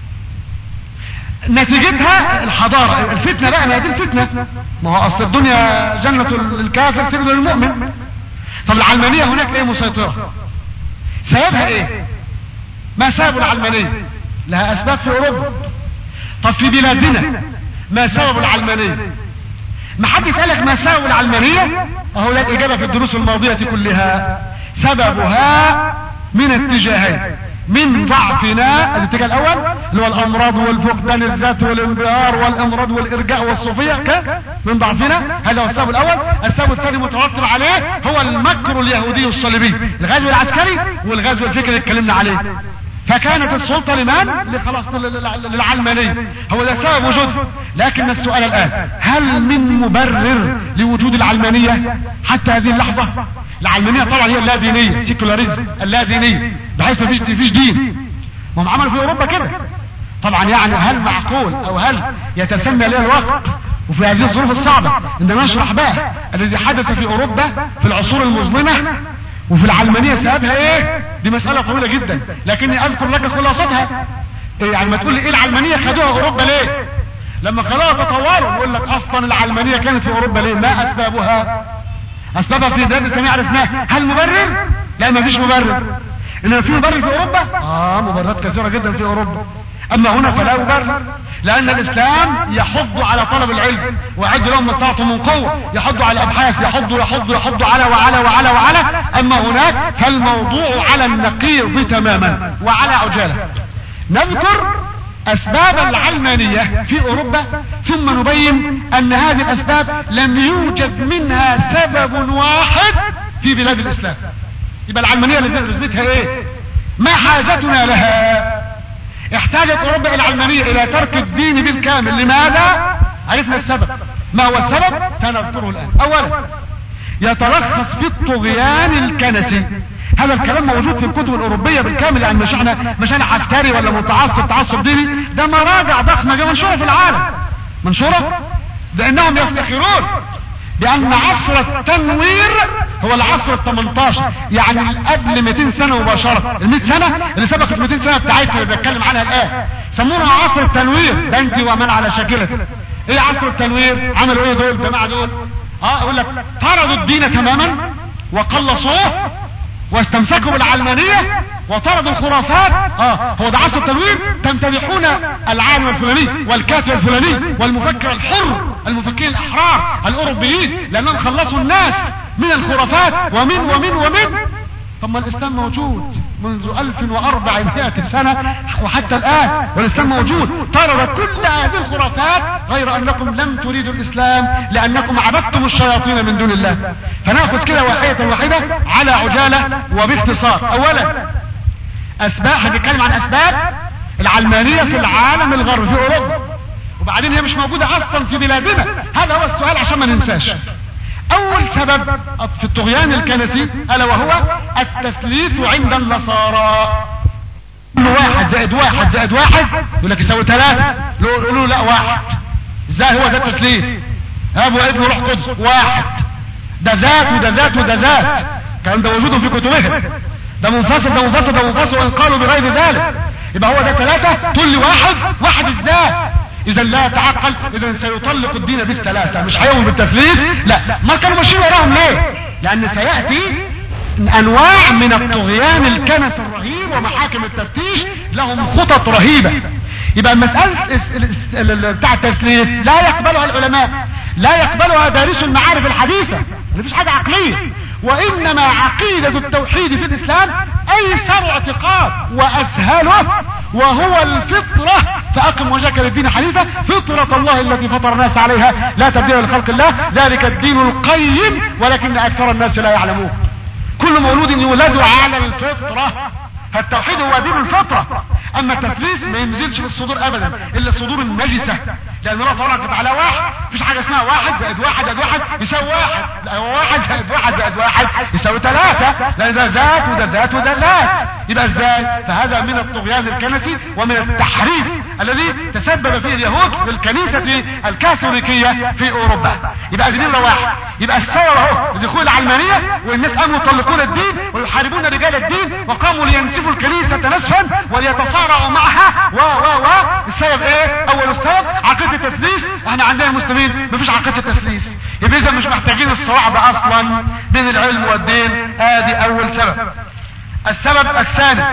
نتيجتها الحضارة الفتنة بقى ما هي دي الفتنة ما هو اصل الدنيا جنة الكافر سجن للمؤمن طب العلمانية هناك ايه مسيطرة سببها ايه ما سبب العلمانية لها اسباب في اوروبا طب في بلادنا ما سبب العلمانية ما حد يسألك ما سبب العلمانية اهو لا الاجابة في الدروس الماضية كلها سببها من اتجاهين من ضعفنا الاتجاه الاول اللي هو الامراض والفقدان الذات والانبهار والامراض والارجاء والصوفية ك من ضعفنا هذا هو السبب الاول السبب الثاني مترتب عليه هو المكر اليهودي الصليبي الغزو العسكري والغزو الفكري اللي اتكلمنا عليه فكانت السلطة لمن لخلاص للعلمانية هو ده سبب وجودها لكن السؤال الآن هل من مبرر لوجود العلمانية حتى هذه اللحظة العلمانية طبعا هي اللا دينية سيكولاريزم اللا دينية بحيث مفيش فيش دين ما هم عملوا في اوروبا كده طبعا يعني هل معقول او هل يتسمى ليه الوقت وفي هذه الظروف الصعبة ان نشرح بقى الذي حدث في اوروبا في العصور المظلمة وفي العلمانية سببها ايه دي مسألة طويلة جدا لكني اذكر لك خلاصتها إيه يعني ما تقول لي ايه العلمانية خدوها اوروبا ليه لما خلاها تطوروا يقول لك اصلا العلمانية كانت في اوروبا ليه ما اسبابها اسبابها في ذات السميع عرفناها هل مبرر لا ما فيش مبرر انما في مبرر في اوروبا اه مبررات كثيرة جدا في اوروبا اما هنا فلا مبرر لان الاسلام يحض على طلب العلم ويعد لهم ما استطعتم من قوه يحض على الابحاث يحض يحض يحض على وعلى وعلى وعلى اما هناك فالموضوع على النقيض تماما وعلى عجاله نذكر اسباب العلمانية في اوروبا ثم نبين ان هذه الاسباب لم يوجد منها سبب واحد في بلاد الاسلام يبقى العلمانية لازمتها ايه ما حاجتنا لها احتاجت اوروبا الى العلمانية الى ترك الدين بالكامل لماذا عرفنا السبب ما هو السبب سنذكره الان اولا يتلخص في الطغيان الكنسي هذا الكلام موجود في الكتب الاوروبيه بالكامل يعني مش احنا مش انا عسكري ولا متعصب تعصب ديني ده مراجع ضخمه منشوره في العالم منشوره لانهم يفتخرون بان عصر التنوير هو العصر ال 18 يعني قبل 200 سنه مباشره ال 100 سنه اللي سبقت 200 سنه بتاعتنا اللي بتكلم عنها الان سموها عصر التنوير ده انت ومن على شاكلته ايه عصر التنوير عملوا ايه دول الجماعه دول اه يقول لك طردوا الدين تماما وقلصوه واستمسكوا بالعلمانية وطردوا الخرافات اه هو ده عصر التنوير تمتدحون العالم الفلاني والكاتب الفلاني والمفكر الحر المفكرين الاحرار الاوروبيين لانهم خلصوا الناس من الخرافات ومن ومن ومن ثم الاسلام موجود منذ 1400 سنة وحتى الآن والإسلام موجود طرد كل هذه الخرافات غير أنكم لم تريدوا الإسلام لأنكم عبدتم الشياطين من دون الله فنأخذ كده واحدة واحدة على عجالة وباختصار أولا أسباب هنتكلم عن أسباب العلمانية في العالم الغربي في أوروبا وبعدين هي مش موجودة أصلا في بلادنا هذا هو السؤال عشان ما ننساش اول سبب في الطغيان الكنسي الا وهو التثليث عند النصارى واحد زائد واحد زائد واحد يقول لك يساوي ثلاثة يقولوا لا واحد ازاي هو ده التثليث ابو ابن روح قدس واحد ده ذات وده ذات وده ذات كان ده وجوده في كتبهم ده منفصل ده منفصل ده منفصل وان قالوا بغير ذلك يبقى هو ده ثلاثة تقول لي واحد واحد ازاي اذا لا تعقل اذا سيطلق الدين بالثلاثة مش هيوم بالتثليث لا ما كانوا ماشيين وراهم ليه لان سيأتي انواع من الطغيان الكنس الرهيب ومحاكم التفتيش لهم خطط رهيبة يبقى المسألة بتاع التثليث لا يقبلها العلماء لا يقبلها دارس المعارف الحديثة مفيش حاجة عقلية وانما عقيدة التوحيد في الاسلام ايسر اعتقاد واسهله وهو الفطرة فاقم وجهك للدين حنيفا فطرة الله التي فطر الناس عليها لا تبديل لخلق الله ذلك الدين القيم ولكن اكثر الناس لا يعلمون كل مولود يولد على الفطرة فالتوحيد هو دين الفطرة اما التثليث ما ينزلش في الصدور ابدا الا الصدور النجسة لان الله تبارك وتعالى واحد مفيش حاجة اسمها واحد زائد واحد زائد واحد يساوي واحد لا هو واحد زائد واحد زائد واحد يساوي ثلاثة لان ده ذات وده ذات وده ذات يبقى ازاي فهذا من الطغيان الكنسي ومن التحريف الذي تسبب فيه اليهود في الكنيسة الكاثوليكية في اوروبا يبقى دي نمرة واحد يبقى السبب اهو لدخول العلمانية والناس قاموا يطلقون الدين ويحاربون رجال الدين وقاموا لينسفوا الكنيسة نسفا وليتصارعوا معها و و و السبب ايه اول السبب عقيدة التثليث احنا عندنا المسلمين مفيش عقيدة تثليث يبقى اذا مش محتاجين الصراع ده اصلا بين العلم والدين ادي اول سبب السبب الثاني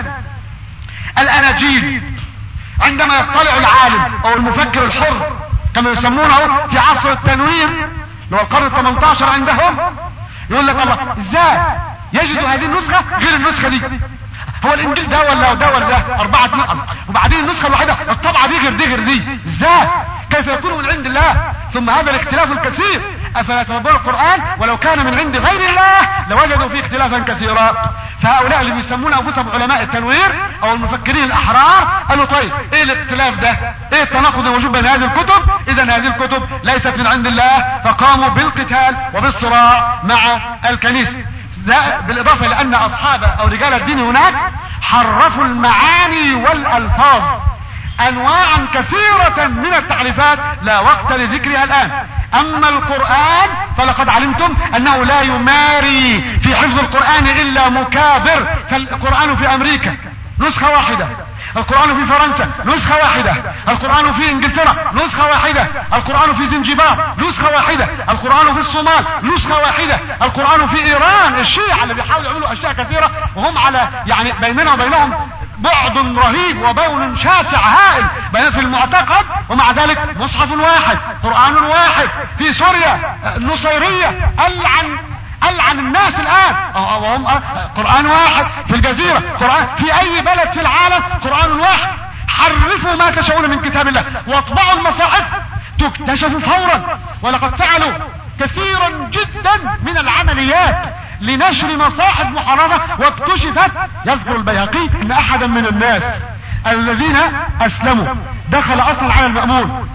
الاناجيل عندما يطلع العالم او المفكر الحر كما يسمونه في عصر التنوير اللي هو القرن ال 18 عندهم يقول لك الله ازاي يجد هذه النسخة غير النسخة دي هو الانجيل ده ولا ده ولا ده اربعة نقط وبعدين النسخة الوحيدة الطبعة دي غير دي غير دي ازاي كيف يكون من عند الله ثم هذا الاختلاف الكثير افلا يتدبروا القرآن ولو كان من عند غير الله لوجدوا فيه اختلافا كثيرا فهؤلاء اللي بيسمون انفسهم علماء التنوير او المفكرين الاحرار قالوا طيب ايه الاختلاف ده ايه التناقض الموجود بين هذه الكتب اذا هذه الكتب ليست من عند الله فقاموا بالقتال وبالصراع مع الكنيسة ده بالاضافة لان اصحاب او رجال الدين هناك حرفوا المعاني والالفاظ انواعا كثيرة من التعريفات لا وقت لذكرها الان اما القرآن فلقد علمتم انه لا يماري في حفظ القرآن الا مكابر فالقرآن في امريكا نسخة واحدة القرآن في فرنسا نسخة واحدة القرآن في انجلترا نسخة واحدة القرآن في زنجبار نسخة واحدة القرآن في الصومال نسخة واحدة القرآن في ايران الشيعة اللي بيحاولوا يعملوا اشياء كثيرة وهم على يعني بيننا وبينهم بعد رهيب وبون شاسع هائل بين في المعتقد ومع ذلك مصحف واحد قرآن واحد في سوريا النصيرية ألعن ألعن الناس الآن وهم قرآن واحد في الجزيرة قرآن في أي بلد في العالم قرآن واحد حرفوا ما تشاءون من كتاب الله واطبعوا المصاحف تكتشف فورا ولقد فعلوا كثيرا جدا من العمليات لنشر مصاحف محرمة واكتشفت يذكر البيهقي ان احدا من الناس الذين اسلموا دخل اصلا على المأمون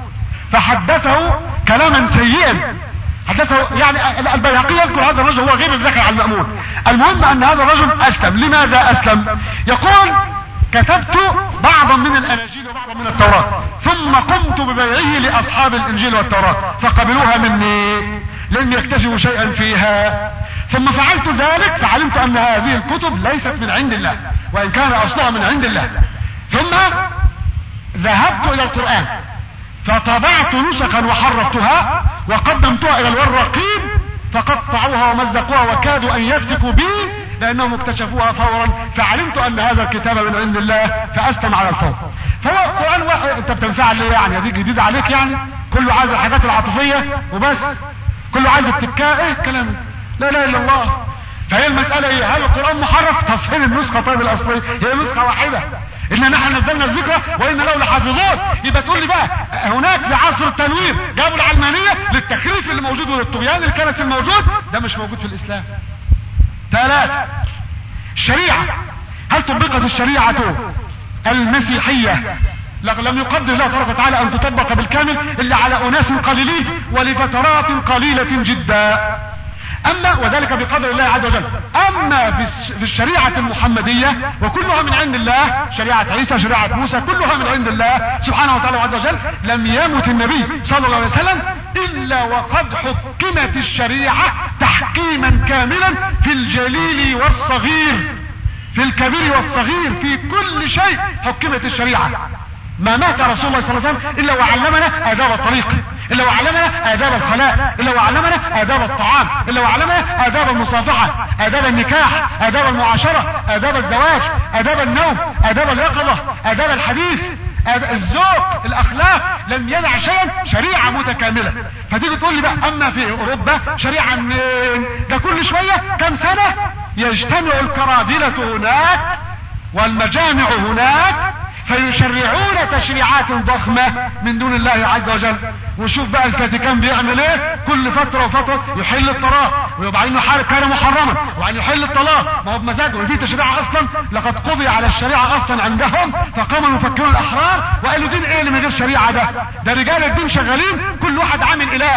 فحدثه كلاما سيئا حدثه يعني البيهقي يذكر هذا الرجل هو غير الذكر على المأمون المهم ان هذا الرجل اسلم لماذا اسلم يقول كتبت بعضا من الاناجيل وبعضا من التوراة ثم قمت ببيعه لاصحاب الانجيل والتوراة فقبلوها مني لم يكتشفوا شيئا فيها ثم فعلت ذلك فعلمت ان هذه الكتب ليست من عند الله وان كان اصلها من عند الله ثم ذهبت الى القرآن فطبعت نسخا وحرفتها وقدمتها الى الوراقين فقطعوها ومزقوها وكادوا ان يفتكوا بي لانهم اكتشفوها فورا فعلمت ان هذا الكتاب من عند الله فاستم على الفور فهو القرآن واحد انت بتنفعل ليه يعني دي جديد عليك يعني كله عايز الحاجات العاطفية وبس كله عايز التكاء ايه الكلام لا اله الا الله فهي المسألة ايه هل القرآن محرف طب فين النسخة طيب الاصلية هي نسخة واحدة ان نحن نزلنا الذكرى وان له لحافظون يبقى تقول لي بقى هناك في عصر التنوير جابوا العلمانية للتخريف اللي موجود وللطغيان اللي كانت الموجود ده مش موجود في الاسلام ثلاثة الشريعة هل طبقت الشريعة المسيحية لم يقدر الله تبارك وتعالى ان تطبق بالكامل الا على اناس قليلين ولفترات قليلة جدا اما وذلك بقدر الله عز وجل اما في الشريعة المحمدية وكلها من عند الله شريعة عيسى شريعة موسى كلها من عند الله سبحانه وتعالى عز وجل لم يمت النبي صلى الله عليه وسلم الا وقد حكمت الشريعة تحكيما كاملا في الجليل والصغير في الكبير والصغير في كل شيء حكمت الشريعة ما مات رسول الله صلى الله عليه وسلم الا وعلمنا اداب الطريق الا وعلمنا اداب الخلاء الا وعلمنا اداب الطعام الا وعلمنا اداب المصافحة اداب النكاح اداب المعاشرة اداب الزواج اداب النوم اداب اليقظة اداب الحديث الذوق الاخلاق لم يدع شيئا شريعة متكاملة فتيجي تقول لي بقى اما في اوروبا شريعة منين ده كل شوية كم سنة يجتمع الكرادلة هناك والمجامع هناك فيشرعون تشريعات ضخمة من دون الله عز وجل وشوف بقى الفاتيكان بيعمل ايه كل فترة وفترة يحل الطلاق وبعدين يحارب كان محرما وبعدين يحل الطلاق ما هو بمزاجه ودي تشريع اصلا لقد قضي على الشريعة اصلا عندهم فقام المفكرون الاحرار وقالوا دين ايه اللي من غير شريعة ده ده رجال الدين شغالين كل واحد عامل اله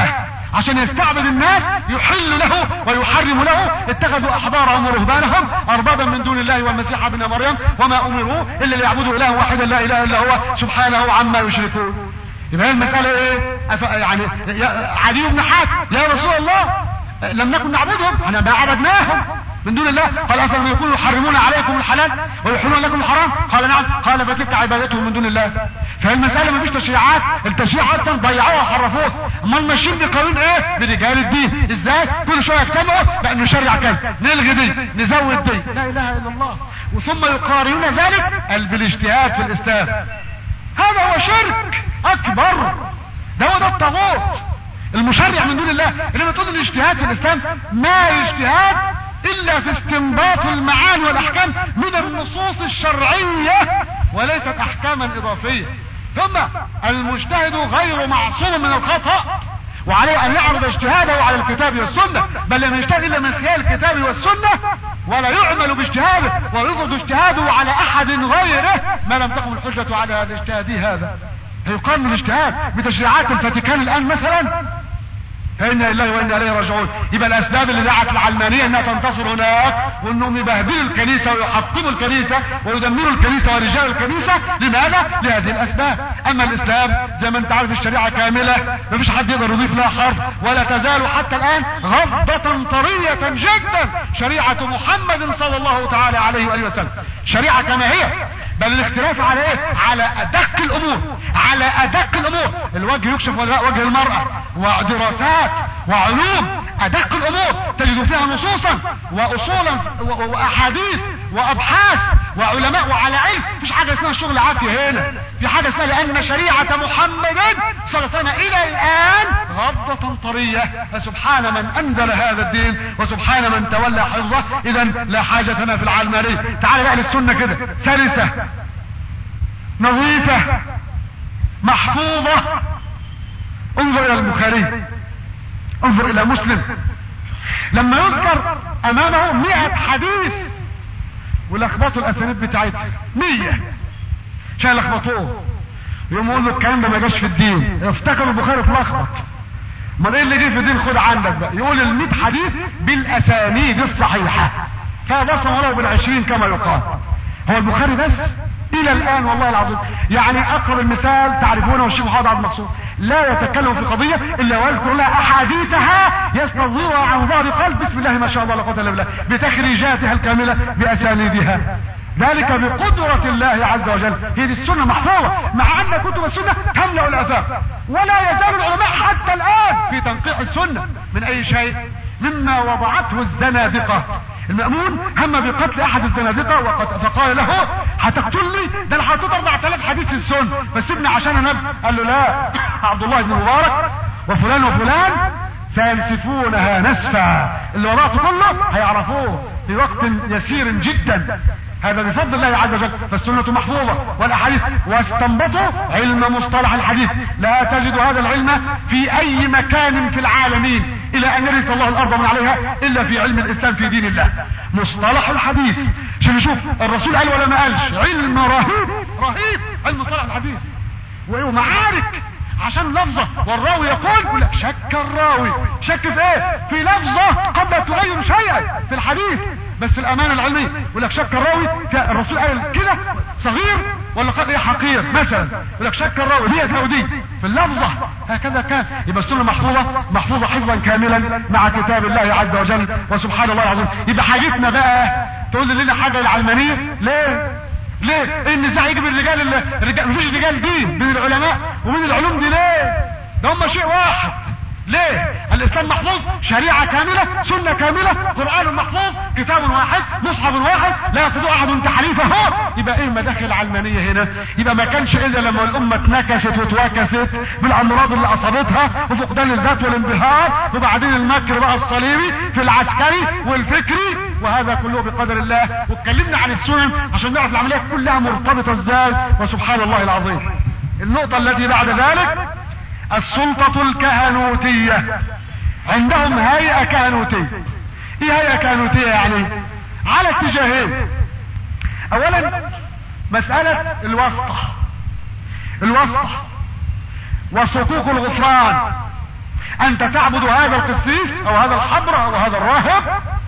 عشان يستعبد الناس يحل له ويحرم له اتخذوا احبارهم ورهبانهم اربابا من دون الله والمسيح ابن مريم وما امروا الا ليعبدوا اله واحدا لا اله الا هو سبحانه عما يشركون يبقى المسألة ايه يعني علي بن حاتم يا رسول الله لم نكن نعبدهم احنا ما عبدناهم من دون الله قال افلم يكونوا يحرمون عليكم الحلال ويحلون لكم الحرام قال نعم قال فتلك عبادتهم من دون الله فالمسألة ما فيش تشريعات التشريع اصلا ضيعوها وحرفوه امال ماشيين بقانون ايه برجال الدين ازاي كل شويه يجتمعوا بان نشرع كذا نلغي دي نزود دي لا اله الا الله وثم يقارنون ذلك بالاجتهاد في الاسلام هذا هو شرك اكبر ده هو ده الطاغوت المشرع من دون الله انما تقول الاجتهاد في الاسلام ما اجتهاد الا في استنباط المعاني والاحكام من النصوص الشرعية وليست احكاما اضافية ثم المجتهد غير معصوم من الخطأ وعليه ان يعرض اجتهاده على الكتاب والسنة بل لم يجتهد الا من خلال الكتاب والسنة ولا يعمل باجتهاده ويفرض اجتهاده على احد غيره ما لم تقم الحجة على هذا اجتهادي هذا يقارن الاجتهاد بتشريعات الفاتيكان الان مثلا فإنا لله وإنا إليه راجعون يبقى الأسباب اللي دعت العلمانية إنها تنتصر هناك وإنهم يبهدلوا الكنيسة ويحطموا الكنيسة ويدمروا الكنيسة ورجال الكنيسة لماذا؟ لهذه الأسباب أما الإسلام زي ما أنت عارف الشريعة كاملة مفيش حد يقدر يضيف لها حرف ولا تزال حتى الآن غضة طرية جدا شريعة محمد صلى الله تعالى عليه وآله وسلم شريعة كما هي بل الاختلاف على ايه على ادق الامور على ادق الامور الوجه يكشف ولا لا وجه المرأة ودراسات وعلوم ادق الامور تجد فيها نصوصا واصولا واحاديث وابحاث وعلماء وعلى علم مفيش حاجة اسمها شغل عافية هنا في حاجة اسمها لان شريعة محمد صلى الله عليه وسلم الى الان غضة طرية فسبحان من انزل هذا الدين وسبحان من تولى حفظه اذا لا حاجة لنا في العلمانية تعال بقى للسنة كده سلسة نظيفة محفوظة انظر الى البخاري انظر الى مسلم لما يذكر امامه مئة حديث ولخبطوا الاسانيد بتاعتها مية عشان لخبطوه يقوم يقول له الكلام ده ما جاش في الدين افتكروا البخاري اتلخبط امال ايه اللي جه في الدين خد عندك بقى يقول ال حديث بالاسانيد الصحيحه فبصم له بالعشرين كما يقال هو البخاري بس الى الان والله العظيم يعني اقرب المثال تعرفونه والشيخ محمد عبد المقصود لا يتكلم في قضية الا ويذكر لها احاديثها يستظهرها عن ظهر قلب بسم الله ما شاء الله لا قوه الا بالله بتخريجاتها الكاملة باسانيدها ذلك بقدرة الله عز وجل هي دي السنة محفوظة مع ان كتب السنة تملأ الافاق ولا يزال العلماء حتى الان في تنقيح السنة من اي شيء مما وضعته الزنادقة المأمون هم بقتل احد الزنادقة وقد فقال له هتقتلني ده انا حطيت 4000 حديث في السن فسيبني عشان انبه قال له لا عبد الله بن مبارك وفلان وفلان سينسفونها نسفا اللي وضعته كله هيعرفوه في وقت يسير جدا هذا بفضل الله عز وجل فالسنة محفوظة والاحاديث واستنبطوا علم مصطلح الحديث لا تجد هذا العلم في اي مكان في العالمين الى ان يرث الله الارض من عليها الا في علم الاسلام في دين الله مصطلح الحديث شوف نشوف الرسول قال ولا ما قالش علم رهيب رهيب علم مصطلح الحديث ومعارك عشان لفظة والراوي يقول لك شك الراوي شك في ايه في لفظة قبل تغير شيئا في الحديث بس الامانة العلمية يقول لك شك الراوي الرسول قال كده صغير ولا قال ايه حقير مثلا يقول لك شك الراوي هي ودي في اللفظة هكذا كان يبقى السنة محفوظة محفوظة حفظا كاملا مع كتاب الله عز وجل وسبحان الله العظيم يبقى حاجتنا بقى تقول لنا حاجة العلمانية ليه ليه ايه النزاع يجي بين الرجال الرجال مفيش رجال دين بين العلماء وبين العلوم دي ليه ده هم شيء واحد ليه الاسلام محفوظ شريعة كاملة سنة كاملة قرآن محفوظ كتاب واحد مصحف واحد لا يستطيع احد تحريفه يبقى ايه مداخل العلمانية هنا يبقى ما كانش الا لما الامة اتنكست وتواكست بالامراض اللي اصابتها وفقدان الذات والانبهار وبعدين المكر بقى الصليبي في العسكري والفكري وهذا كله بقدر الله واتكلمنا عن السنن عشان نعرف العملية كلها مرتبطة ازاي وسبحان الله العظيم النقطة التي بعد ذلك السلطة الكهنوتية عندهم هيئة كهنوتية ايه هيئة كهنوتية يعني على اتجاهين اولا مسألة الوسطة الوسطة وصكوك الغفران انت تعبد هذا القسيس او هذا الحبر او هذا الراهب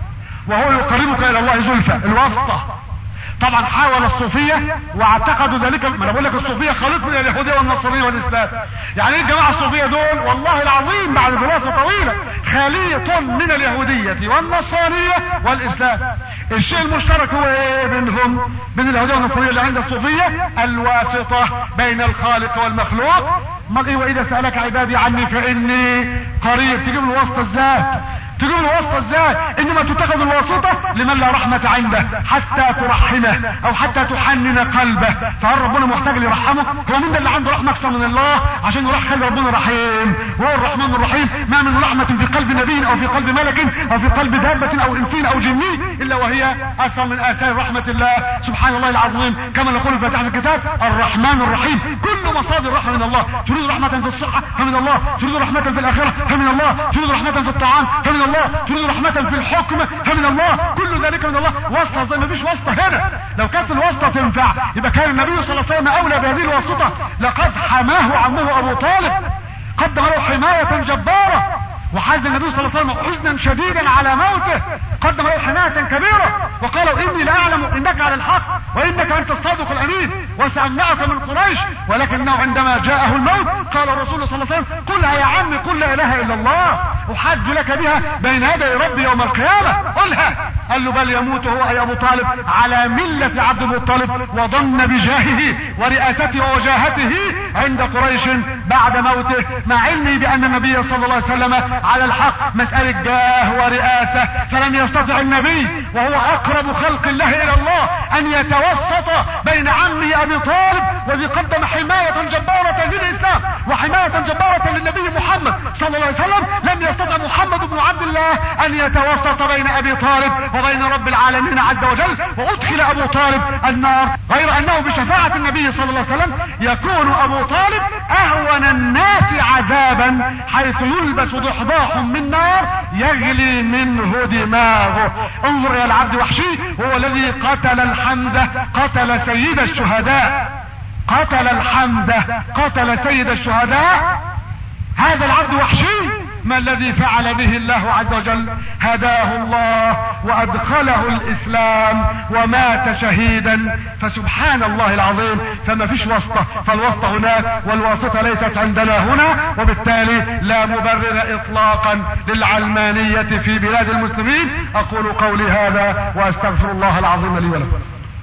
وهو يقربك الى الله زلفى الواسطة طبعا حاول الصوفية واعتقدوا ذلك ما انا بقول لك الصوفية خليط من اليهودية والنصرانية والاسلام يعني ايه الجماعة الصوفية دول والله العظيم بعد دراسة طويلة خليط من اليهودية والنصرانية والاسلام الشيء المشترك هو ايه بينهم بين اليهودية والنصرانية اللي عند الصوفية الواسطة بين الخالق والمخلوق ما ايه واذا سألك عبادي عني فاني قريب تجيب الواسطة ازاي تجيب الواسطة ازاي انما تتخذ الواسطة لمن لا رحمة عنده حتى ترحمه او حتى تحنن قلبه فهل ربنا محتاج ليرحمه هو مين ده اللي عنده رحمة اكثر من الله عشان يروح خلي ربنا رحيم وهو الرحمن الرحيم ما من رحمة في قلب نبي او في قلب ملك او في قلب دابة او انسان او جني الا وهي اثر من اثار رحمة الله سبحان الله العظيم كما نقول في فتح الكتاب الرحمن الرحيم كل مصادر رحمة من الله تريد رحمة في الصحة فمن الله تريد رحمة في الاخرة فمن الله تريد رحمة في الطعام فمن الله الله تريد رحمة في الحكم فمن الله كل ذلك من الله واسطة زي ما فيش واسطة هنا لو كانت الواسطة تنفع يبقى كان النبي صلى الله عليه وسلم اولى بهذه الواسطة لقد حماه عمه ابو طالب قدم له حماية جبارة وحاز النبي صلى الله عليه وسلم حزنا شديدا على موته قدم له حماية كبيرة وقالوا اني لاعلم انك على الحق وانك انت الصادق الامين وسامنعك من قريش ولكنه عندما جاءه الموت قال الرسول صلى الله عليه وسلم قلها يا عمي قل لا اله الا الله احاج لك بها بين يدي ربي يوم القيامة قلها قال له بل يموت هو اي ابو طالب على ملة عبد المطلب وظن بجاهه ورئاسته ووجاهته عند قريش بعد موته مع علمي بان النبي صلى الله عليه وسلم على الحق مسألة جاه ورئاسة فلم يستطع النبي وهو اقرب خلق الله الى الله ان يتوسط بين عمه ابي طالب وذي قدم حماية جبارة للاسلام وحماية جبارة للنبي محمد صلى الله عليه وسلم لم يستطع محمد بن عبد الله ان يتوسط بين ابي طالب وبين رب العالمين عز وجل وادخل ابو طالب النار غير انه بشفاعة النبي صلى الله عليه وسلم يكون ابو طالب اهون الناس عذابا حيث يلبس ضحضاح من نار يغلي منه دماغه انظر الى العبد وحشي هو الذي قتل الحمزة قتل سيد الشهداء قتل الحمزة قتل سيد الشهداء هذا العبد وحشي ما الذي فعل به الله عز وجل هداه الله وادخله الاسلام ومات شهيدا فسبحان الله العظيم فما فيش واسطة فالواسطة هناك والواسطة ليست عندنا هنا وبالتالي لا مبرر اطلاقا للعلمانية في بلاد المسلمين اقول قولي هذا واستغفر الله العظيم لي ولكم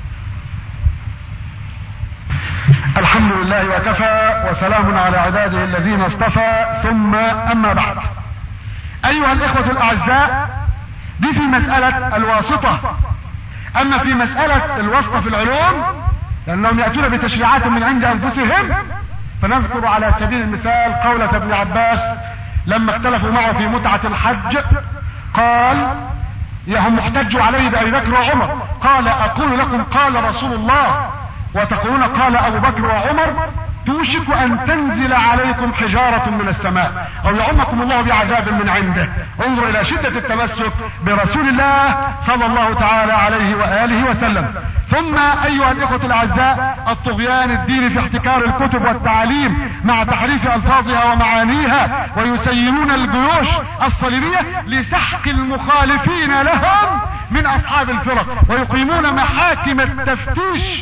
الحمد لله وكفى وسلام على عباده الذين اصطفى ثم اما بعد ايها الاخوة الاعزاء دي في مسألة الواسطة اما في مسألة الواسطة في العلوم لانهم يأتون بتشريعات من عند انفسهم فنذكر على سبيل المثال قولة ابن عباس لما اختلفوا معه في متعة الحج قال هم احتجوا عليه بأبي بكر وعمر قال اقول لكم قال رسول الله وتقولون قال ابو بكر وعمر توشك ان تنزل عليكم حجارة من السماء او يعمكم الله بعذاب من عنده انظر الى شدة التمسك برسول الله صلى الله تعالى عليه وآله وسلم ثم ايها الاخوة الاعزاء الطغيان الديني في احتكار الكتب والتعليم مع تحريف الفاظها ومعانيها ويسيرون الجيوش الصليبية لسحق المخالفين لهم من اصحاب الفرق ويقيمون محاكم التفتيش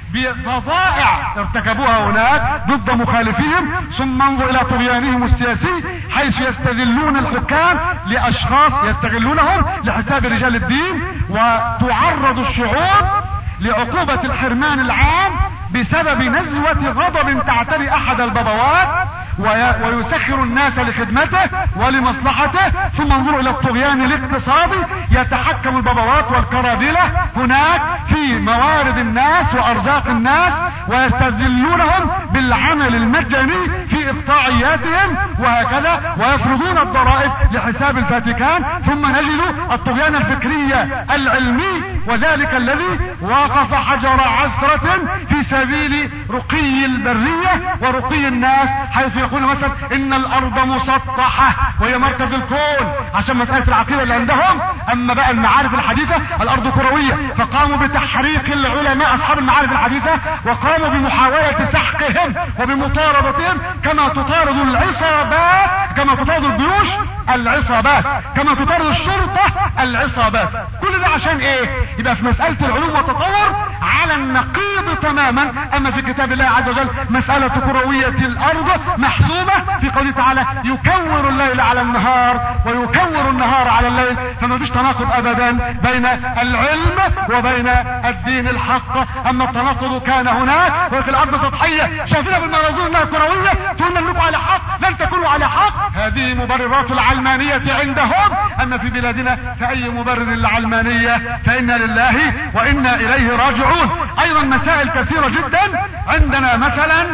بفظائع ارتكبوها هناك ضد مخالفيهم ثم انظر الى طغيانهم السياسي حيث يستذلون الحكام لاشخاص يستغلونهم لحساب رجال الدين وتعرض الشعوب لعقوبة الحرمان العام بسبب نزوة غضب تعتري احد البابوات ويسخر الناس لخدمته ولمصلحته ثم انظروا الى الطغيان الاقتصادي يتحكم البابوات والكرادلة هناك في موارد الناس وارزاق الناس ويستذلونهم بالعمل المجاني في اقطاعياتهم وهكذا ويفرضون الضرائب لحساب الفاتيكان ثم نجد الطغيان الفكري العلمي وذلك الذي وقف حجر عثرة في سبيل رقي البرية ورقي الناس حيث يقول مثلا ان الارض مسطحة وهي مركز الكون عشان مسألة العقيدة اللي عندهم اما بقى المعارف الحديثة الارض كروية فقاموا بتحريق العلماء اصحاب المعارف الحديثة وقاموا بمحاولة سحقهم وبمطاردتهم كما تطارد العصابات كما تطارد الجيوش العصابات كما تطارد الشرطة العصابات كل ده عشان ايه يبقى في مسألة العلوم والتطور على النقيض تماما اما في كتاب الله عز وجل مسألة كروية الارض محسوبة في قوله تعالى يكور الليل على النهار ويكور النهار على الليل فما فيش تناقض ابدا بين العلم وبين الدين الحق اما التناقض كان هناك وفي الارض سطحية شايفينها بالمناظير انها كروية تقول انكم على حق لن تكونوا على حق هذه مبررات العلمانية عندهم اما في بلادنا فاي مبرر للعلمانية فانا لله وانا اليه راجعون ايضا مسائل كثيرة جدا عندنا مثلا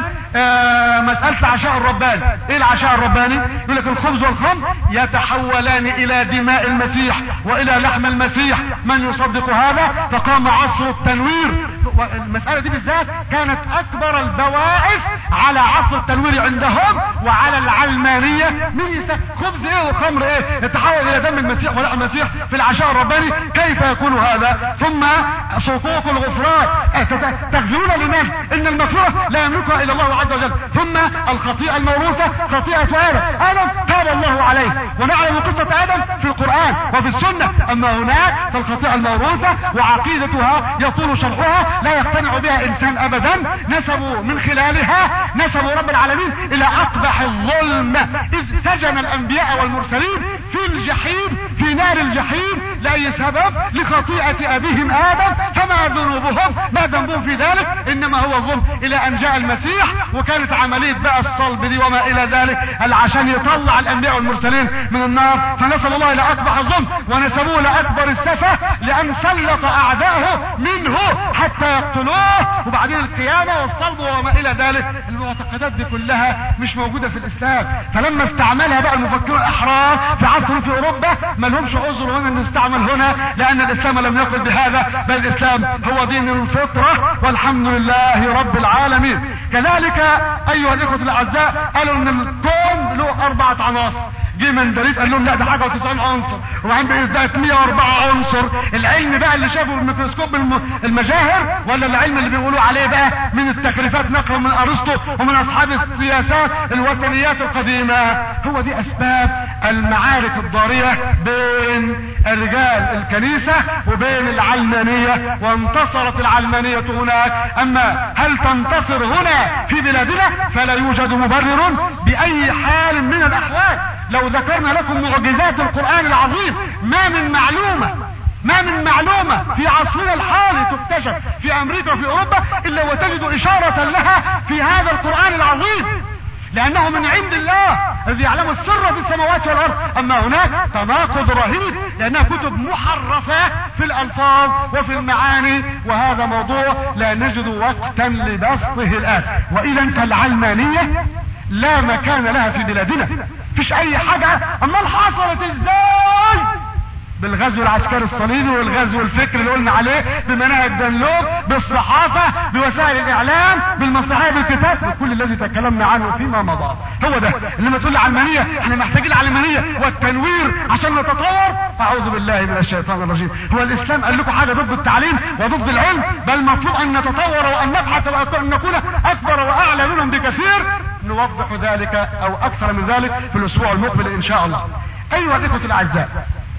آه مسألة العشاء الرباني ايه العشاء الرباني يقول لك الخبز والخمر يتحولان الى دماء المسيح والى لحم المسيح من يصدق هذا فقام عصر التنوير المسألة دي بالذات كانت اكبر البواعث على عصر التنوير عندهم وعلى العلمانية مين خبز ايه وخمر ايه يتحول الى دم المسيح ولحم المسيح في العشاء الرباني كيف يكون هذا ثم صكوك الغفران تخزون للناس ان المغفرة لا يملكها الا الله عز وجل ثم الخطيئة الموروثة خطيئة ادم ادم تاب الله عليه ونعلم قصة ادم في القرآن وفي السنة اما هناك فالخطيئة الموروثة وعقيدتها يطول شرحها لا يقتنع بها انسان ابدا نسبوا من خلالها نسبوا رب العالمين الى اقبح الظلم اذ سجن الانبياء والمرسلين في الجحيم في نار الجحيم لاي سبب لخطيئة ابيهم ادم فما ذنوبهم ما ذنبهم في ذلك انما هو ظلم الى ان جاء المسيح وكانت عملية بقى الصلب دي وما الى ذلك عشان يطلع الانبياء والمرسلين من النار فنسب الله الى اقبح الظلم ونسبوه الى اكبر السفة لان سلط اعداءه منه حتى يقتلوه وبعدين القيامة والصلب وما الى ذلك المعتقدات دي كلها مش موجودة في الاسلام فلما استعملها بقى المفكرون الاحرار في عصر في اوروبا ما لهمش عذر هنا ان نستعمل هنا لان الاسلام لم يقل بهذا بل الاسلام هو دين الفطرة والحمد لله رب العالمين كذلك ايها الاخوة الاعزاء قالوا ان الكون له اربعة عناصر جه مندريد قال لهم لا ده حاجه و90 عنصر وبعدين بقت 104 عنصر العلم بقى اللي شافه بالميكروسكوب المجاهر ولا العلم اللي بيقولوا عليه بقى من التكليفات نقله من ارسطو ومن اصحاب السياسات الوثنيات القديمه هو دي اسباب المعارك الضاريه بين رجال الكنيسه وبين العلمانيه وانتصرت العلمانيه هناك اما هل تنتصر هنا في بلادنا فلا يوجد مبرر باي حال من الاحوال لو ذكرنا لكم معجزات القرآن العظيم ما من معلومة ما من معلومة في عصرنا الحالي تكتشف في امريكا وفي اوروبا الا وتجد اشارة لها في هذا القرآن العظيم لانه من عند الله الذي يعلم السر في السماوات والارض اما هناك تناقض رهيب لانها كتب محرفة في الالفاظ وفي المعاني وهذا موضوع لا نجد وقتا لبسطه الان واذا فالعلمانية لا مكان لها في بلادنا مفيش اي حاجة امال حصلت ازاي بالغزو العسكري الصليبي والغزو الفكري اللي قلنا عليه بمناهج دنلوب بالصحافة بوسائل الاعلام بالمسرحية بالكتاب بكل الذي تكلمنا عنه فيما مضى هو ده لما تقول العلمانية احنا محتاجين العلمانية والتنوير عشان نتطور اعوذ بالله من الشيطان الرجيم هو الاسلام قال لكم حاجة ضد التعليم وضد العلم بل المفروض ان نتطور وان نبحث وان نكون اكبر واعلى منهم بكثير نوضح ذلك او اكثر من ذلك في الاسبوع المقبل ان شاء الله ايها الاخوة الاعزاء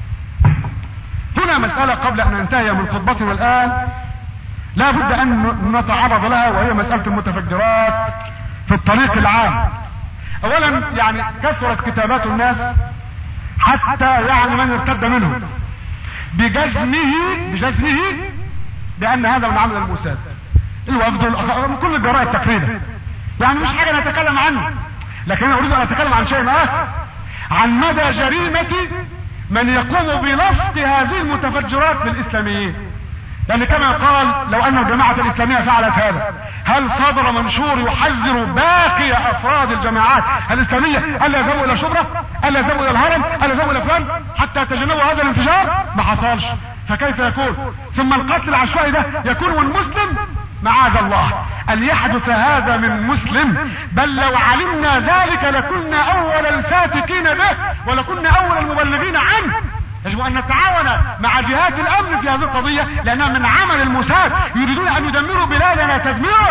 هنا مسألة قبل ان ننتهي من خطبتنا الان لا بد ان نتعرض لها وهي مسألة المتفجرات في الطريق العام اولا يعني كثرت كتابات الناس حتى يعني من ارتد منهم بجزمه بجزمه بان هذا من عمل الموساد الوفد والأخ... كل الجرائد تقريبا يعني مش حاجة نتكلم عنه لكن انا اريد ان اتكلم عن شيء اخر عن مدى جريمة من يقوم بنصب هذه المتفجرات بالاسلاميين لان كما قال لو ان الجماعة الاسلامية فعلت هذا هل صدر منشور يحذر باقي افراد الجماعات الاسلامية الا يذهبوا الى شبرة الا يذهبوا الى الهرم الا يذهبوا الى فلان حتى يتجنبوا هذا الانفجار ما حصلش فكيف يكون ثم القتل العشوائي ده يكون من مسلم معاذ الله ان يحدث هذا من مسلم بل لو علمنا ذلك لكنا اول الفاتكين به ولكنا اول المبلغين عنه يجب ان نتعاون مع جهات الامن في هذه القضية لانها من عمل الموساد يريدون ان يدمروا بلادنا تدميرا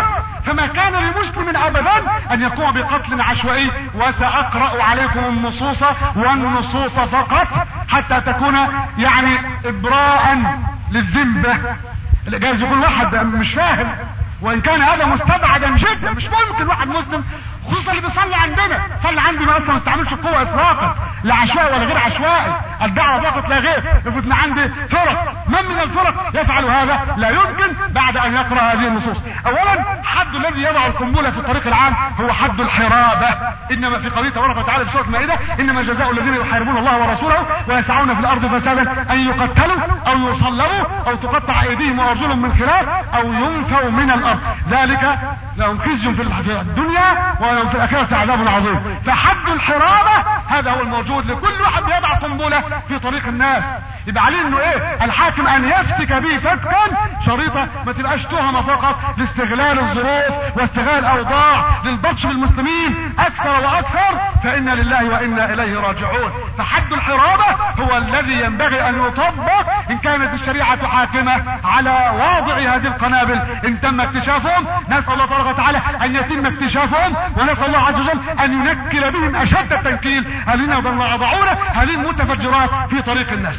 فما كان لمسلم ابدا ان يقوم بقتل عشوائي وساقرأ عليكم النصوص والنصوص فقط حتى تكون يعني ابراء للذنبة جايز يكون واحد مش فاهم وان كان هذا مستبعدا جدا مش ممكن واحد مسلم خصوصا اللي بيصلي عندنا صلي عندنا اصلا ما استعملش القوه اطلاقا لا عشوائي ولا غير عشوائي الدعوه فقط لا غير يفتنا عندي فرق من من الفرق يفعل هذا لا يمكن بعد ان يقرا هذه النصوص اولا حد الذي يضع القنبله في الطريق العام هو حد الحرابه انما في قوله تبارك وتعالى في سوره المائده انما جزاء الذين يحاربون الله ورسوله ويسعون في الارض فسادا ان يقتلوا او يصلبوا او تقطع ايديهم وارجلهم من خلاف او ينفوا من الارض ذلك لهم خزي في الدنيا ولهم في الاخره عذاب عظيم فحد الحرابه هذا هو الموجود لكل واحد يضع قنبله في طريق الناس يبقى عليه انه ايه الحاكم ان يفتك به فتكا شريطة ما تبقاش تهمة فقط لاستغلال الظروف واستغلال الاوضاع للبطش بالمسلمين اكثر واكثر فانا لله وانا اليه راجعون فحد الحرابة هو الذي ينبغي ان يطبق ان كانت الشريعة حاكمة على واضع هذه القنابل ان تم اكتشافهم نسأل الله تبارك وتعالى ان يتم اكتشافهم ونسأل الله عز وجل ان ينكل بهم اشد التنكيل الذين يضعون هذه المتفجرات في طريق الناس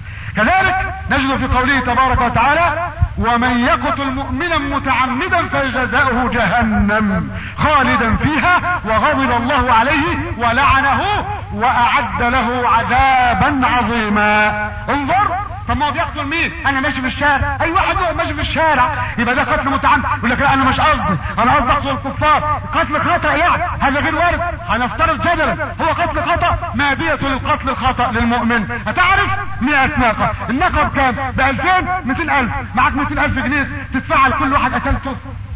كذلك نجد في قوله تبارك وتعالى ومن يقتل مؤمنا متعمدا فجزاؤه جهنم خالدا فيها وغضب الله عليه ولعنه واعد له عذابا عظيما انظر طب ما هو بيقتل مين انا ماشي في الشارع اي واحد هو ماشي في الشارع يبقى ده قتل متعمد يقول لك لا انا مش قصدي انا قصدي اقتل الكفار قتل خطا يعني هذا غير وارد هنفترض جدلا هو قتل خطا مادية للقتل الخطا للمؤمن هتعرف 100 ناقة الناقة بكام ب 2000 200000 معاك 200000 جنيه تدفع لكل واحد قتلته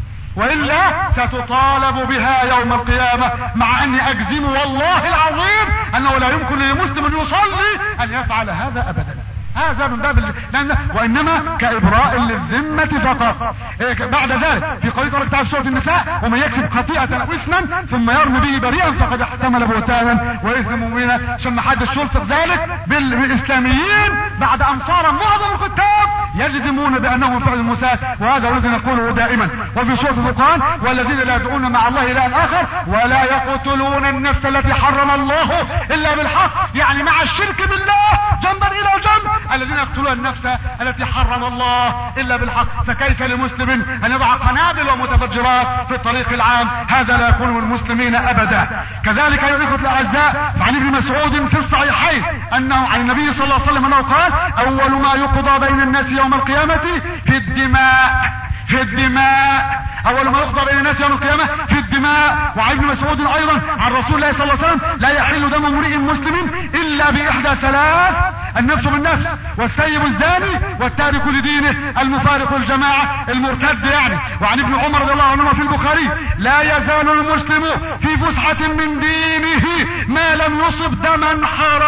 والا ستطالب بها يوم القيامة مع اني اجزم والله العظيم انه لا يمكن لمسلم يصلي ان يفعل هذا ابدا هذا من باب لأن وانما كابراء للذمة فقط إيه بعد ذلك في قوله تبارك تعالى في سورة النساء ومن يكسب خطيئة او اثما ثم يرمي به بريئا فقد احتمل بهتانا واثم مبينا ثم حدث يلصق ذلك بالاسلاميين بعد ان صار معظم الكتاب يجزمون بانه فعل المساء وهذا الذي نقوله دائما وفي سورة القرآن والذين لا يدعون مع الله الها اخر ولا يقتلون النفس التي حرم الله الا بالحق يعني مع الشرك بالله جنبا الى جنب الذين يقتلون النفس التي حرم الله الا بالحق فكيف لمسلم ان يضع قنابل ومتفجرات في الطريق العام هذا لا يكون من المسلمين ابدا كذلك ايها الاخوه الاعزاء عن ابن مسعود في الصحيحين انه عن النبي صلى الله عليه وسلم انه قال اول ما يقضى بين الناس يوم القيامه في الدماء في الدماء اول ما يقضى بين الناس يوم القيامة في الدماء وعن ابن مسعود ايضا عن رسول الله صلى الله عليه وسلم لا يحل دم امرئ مسلم الا باحدى ثلاث النفس بالنفس والسيب الزاني والتارك لدينه المفارق الجماعة المرتد يعني وعن ابن عمر رضي الله عنهما في البخاري لا يزال المسلم في فسحة من دينه ما لم يصب دما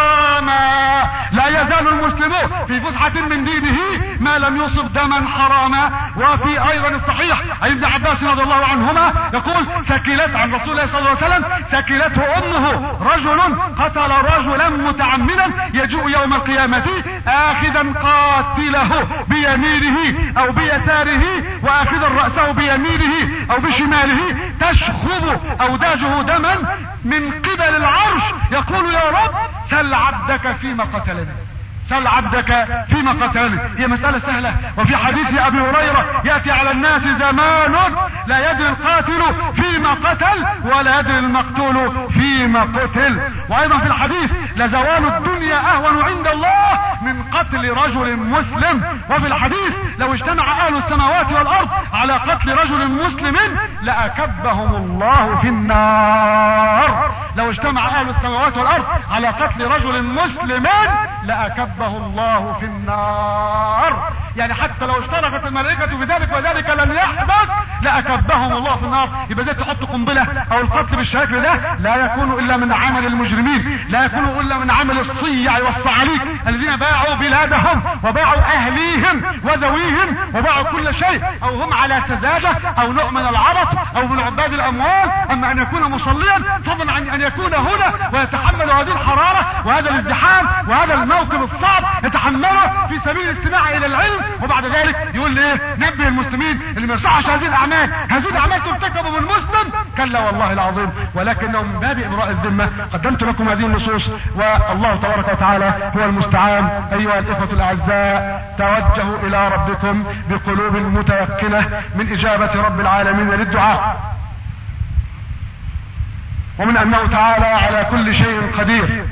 حراما لا يزال المسلم في فسحة من دينه ما لم يصب دما حراما وفي ايضا الصحيح عن ابن عباس رضي الله عنهما يقول سكلت عن رسول الله صلى الله عليه وسلم سكلته امه رجل قتل رجلا متعمدا يجوء يوم القيامة اخذا قاتله بيمينه او بيساره واخذا رأسه بيمينه او بشماله تشخب اوداجه دما من قبل العرش يقول يا رب سل عبدك فيما قتلني سل عبدك فيما قتل هي مسألة سهلة وفي حديث ابي هريرة يأتي على الناس زمان لا يدري القاتل فيما قتل ولا يدري المقتول فيما قتل وايضا في الحديث لزوال الدنيا اهون عند الله من قتل رجل مسلم وفي الحديث لو اجتمع اهل السماوات والارض على قتل رجل مسلم لاكبهم الله في النار لو اجتمع اهل السماوات والارض على قتل رجل مسلم لاكبه الله في النار يعني حتى لو اشتركت الملائكة في ذلك وذلك لم يحدث لاكبهم الله في النار يبقى زي تحط قنبلة او القتل بالشكل ده لا يكون الا من عمل المجرمين لا يكون الا من عمل الصيع والصعاليك الذين باعوا بلادهم وباعوا اهليهم وذويهم وباعوا كل شيء او هم على سذاجة او نوع من العبط او من عباد الاموال اما ان يكون مصليا فضلا عن ان يكون هنا ويتحمل هذه الحرارة وهذا الازدحام وهذا الموقف الصعب يتحمله في سبيل الاستماع الى العلم وبعد ذلك يقول لي ايه نبه المسلمين اللي ما يصحش هذه الاعمال هذه الاعمال ترتكب بالمسلم كلا والله العظيم ولكنه من باب ابراء الذمة قدمت لكم هذه النصوص والله تبارك وتعالى هو المستعان ايها الاخوة الاعزاء توجهوا الى ربكم بقلوب متيقنة من اجابة رب العالمين للدعاء ومن انه تعالى على كل شيء قدير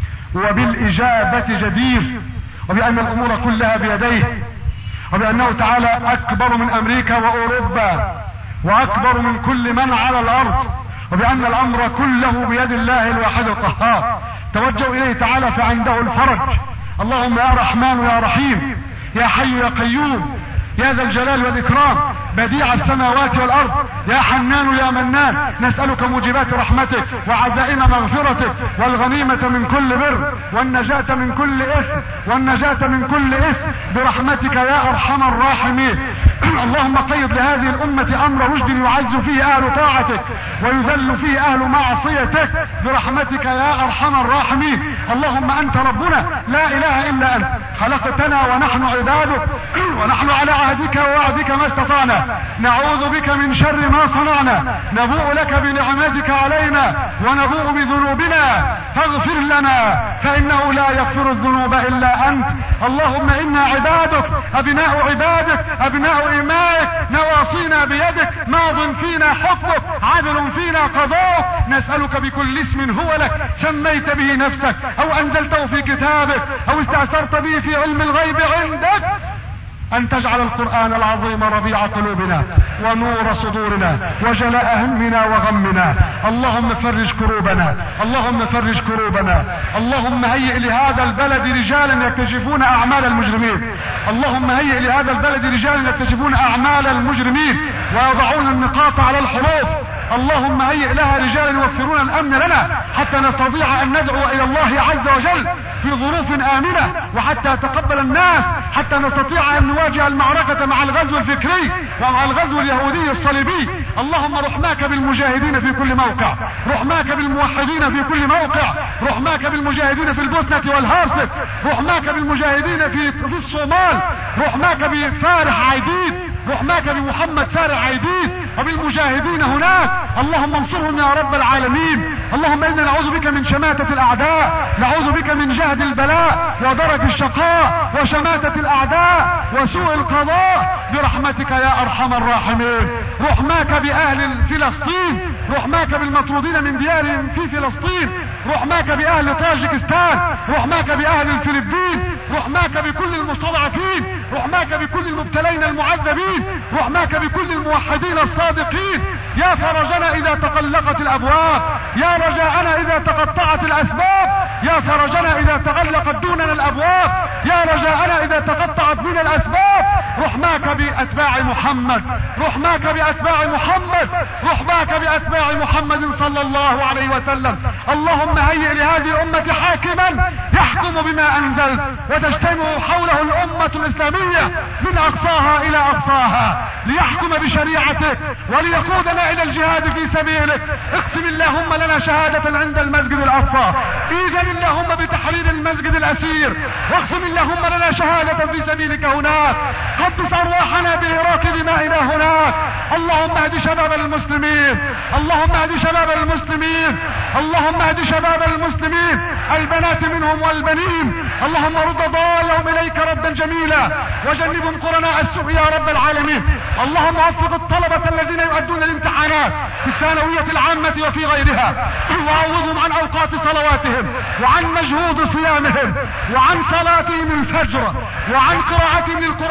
وبالاجابة جدير وبان الامور كلها بيديه وبانه تعالى اكبر من امريكا واوروبا واكبر من كل من على الارض وبان الامر كله بيد الله الواحد القهار توجهوا اليه تعالى فعنده الفرج اللهم يا رحمن يا رحيم يا حي يا قيوم يا ذا الجلال والاكرام بديع السماوات والارض يا حنان يا منان نسألك موجبات رحمتك وعزائم مغفرتك والغنيمة من كل بر والنجاة من كل اثم والنجاة من كل اثم برحمتك يا ارحم الراحمين اللهم قيض لهذه الامة امر رشد يعز فيه اهل طاعتك ويذل فيه اهل معصيتك برحمتك يا ارحم الراحمين اللهم انت ربنا لا اله الا انت خلقتنا ونحن عبادك ونحن على عهدك ووعدك ما استطعنا نعوذ بك من شر ما صنعنا نبوء لك بنعمتك علينا ونبوء بذنوبنا فاغفر لنا فانه لا يغفر الذنوب الا انت اللهم انا عبادك ابناء عبادك ابناء امائك نواصينا بيدك ماض فينا حكمك عدل فينا قضاءك نسألك بكل اسم هو لك سميت به نفسك او انزلته في كتابك او استأثرت به في علم الغيب عندك ان تجعل القرآن العظيم ربيع قلوبنا ونور صدورنا وجلاء همنا وغمنا اللهم فرج كروبنا اللهم فرج كروبنا اللهم هيئ لهذا البلد رجالا يكتشفون اعمال المجرمين اللهم هيئ لهذا البلد رجالا يكتشفون اعمال المجرمين ويضعون النقاط على الحروف اللهم هيئ لها رجالا يوفرون الامن لنا حتى نستطيع ان ندعو الى الله عز وجل في ظروف امنة وحتى يتقبل الناس حتى نستطيع ان نواجه المعركة مع الغزو الفكري ومع الغزو اليهودي الصليبي اللهم رحماك بالمجاهدين في كل موقع رحماك بالموحدين في كل موقع رحماك بالمجاهدين في البوسنة والهارسك رحماك بالمجاهدين في, في الصومال رحماك بفارح عيديد رحماك بمحمد فارع عيديد وبالمجاهدين هناك اللهم انصرهم يا رب العالمين اللهم انا نعوذ بك من شماتة الاعداء نعوذ بك من جهد البلاء ودرك الشقاء وشماتة الاعداء وسوء القضاء برحمتك يا ارحم الراحمين رحماك باهل فلسطين رحماك بالمطرودين من ديارهم في فلسطين رحماك باهل طاجكستان رحماك باهل الفلبين رحماك بكل المستضعفين رحماك بكل المبتلين المعذبين رحماك بكل الموحدين الصادقين يا فرجنا اذا تقلقت الابواب يا رجاءنا اذا تقطعت الاسباب يا فرجنا اذا تغلقت دوننا الابواب يا رجاءنا اذا تقطعت بنا الاسباب رحماك باتباع محمد رحماك باتباع محمد رحماك باتباع محمد صلى الله عليه وسلم اللهم هيئ لهذه الامة حاكما يحكم بما انزلت وتجتمع حوله الامة الاسلامية من اقصاها الى اقصاها ليحكم بشريعتك وليقودنا الى الجهاد في سبيلك اقسم اللهم لنا شهادة عند المسجد الاقصى اذن اللهم بتحرير المسجد الاسير واقسم اللهم لنا شهادة في سبيلك هناك قدس ارواحنا باراق دمائنا هناك اللهم اهد شباب المسلمين اللهم اهد شباب المسلمين اللهم اهد شباب المسلمين البنات منهم والبنين اللهم رد ضالهم اليك ردا جميلا وجنبهم قرناء السوء يا رب العالمين اللهم وفق الطلبة الذين يؤدون الامتحانات في الثانوية العامة وفي غيرها وعوضهم عن اوقات صلواتهم وعن مجهود صيامهم وعن صلاتهم الفجر وعن قراءتهم للقرآن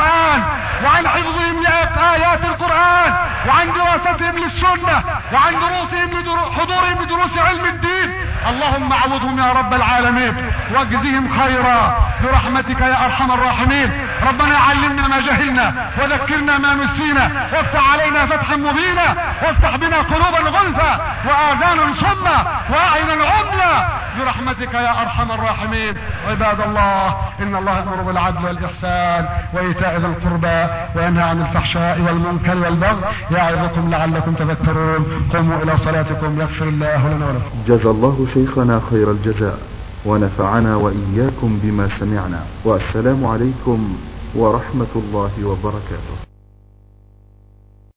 القرآن وعن حفظهم لآيات القرآن وعن دراستهم للسنة وعن دروسهم حضورهم لدروس علم الدين اللهم اعوذهم يا رب العالمين واجزهم خيرا برحمتك يا ارحم الراحمين ربنا علمنا ما جهلنا وذكرنا ما نسينا وافتح علينا فتحا مبينا وافتح بنا قلوبا غلفا واذانا صما واعينا عملا برحمتك يا ارحم الراحمين عباد الله ان الله يامر بالعدل والاحسان وايتاء ذي القربى وينهى عن الفحشاء والمنكر والبغي يعظكم لعلكم تذكرون قوموا الى صلاتكم يغفر الله لنا ولكم جزى الله شيخنا خير الجزاء ونفعنا واياكم بما سمعنا والسلام عليكم ورحمه الله وبركاته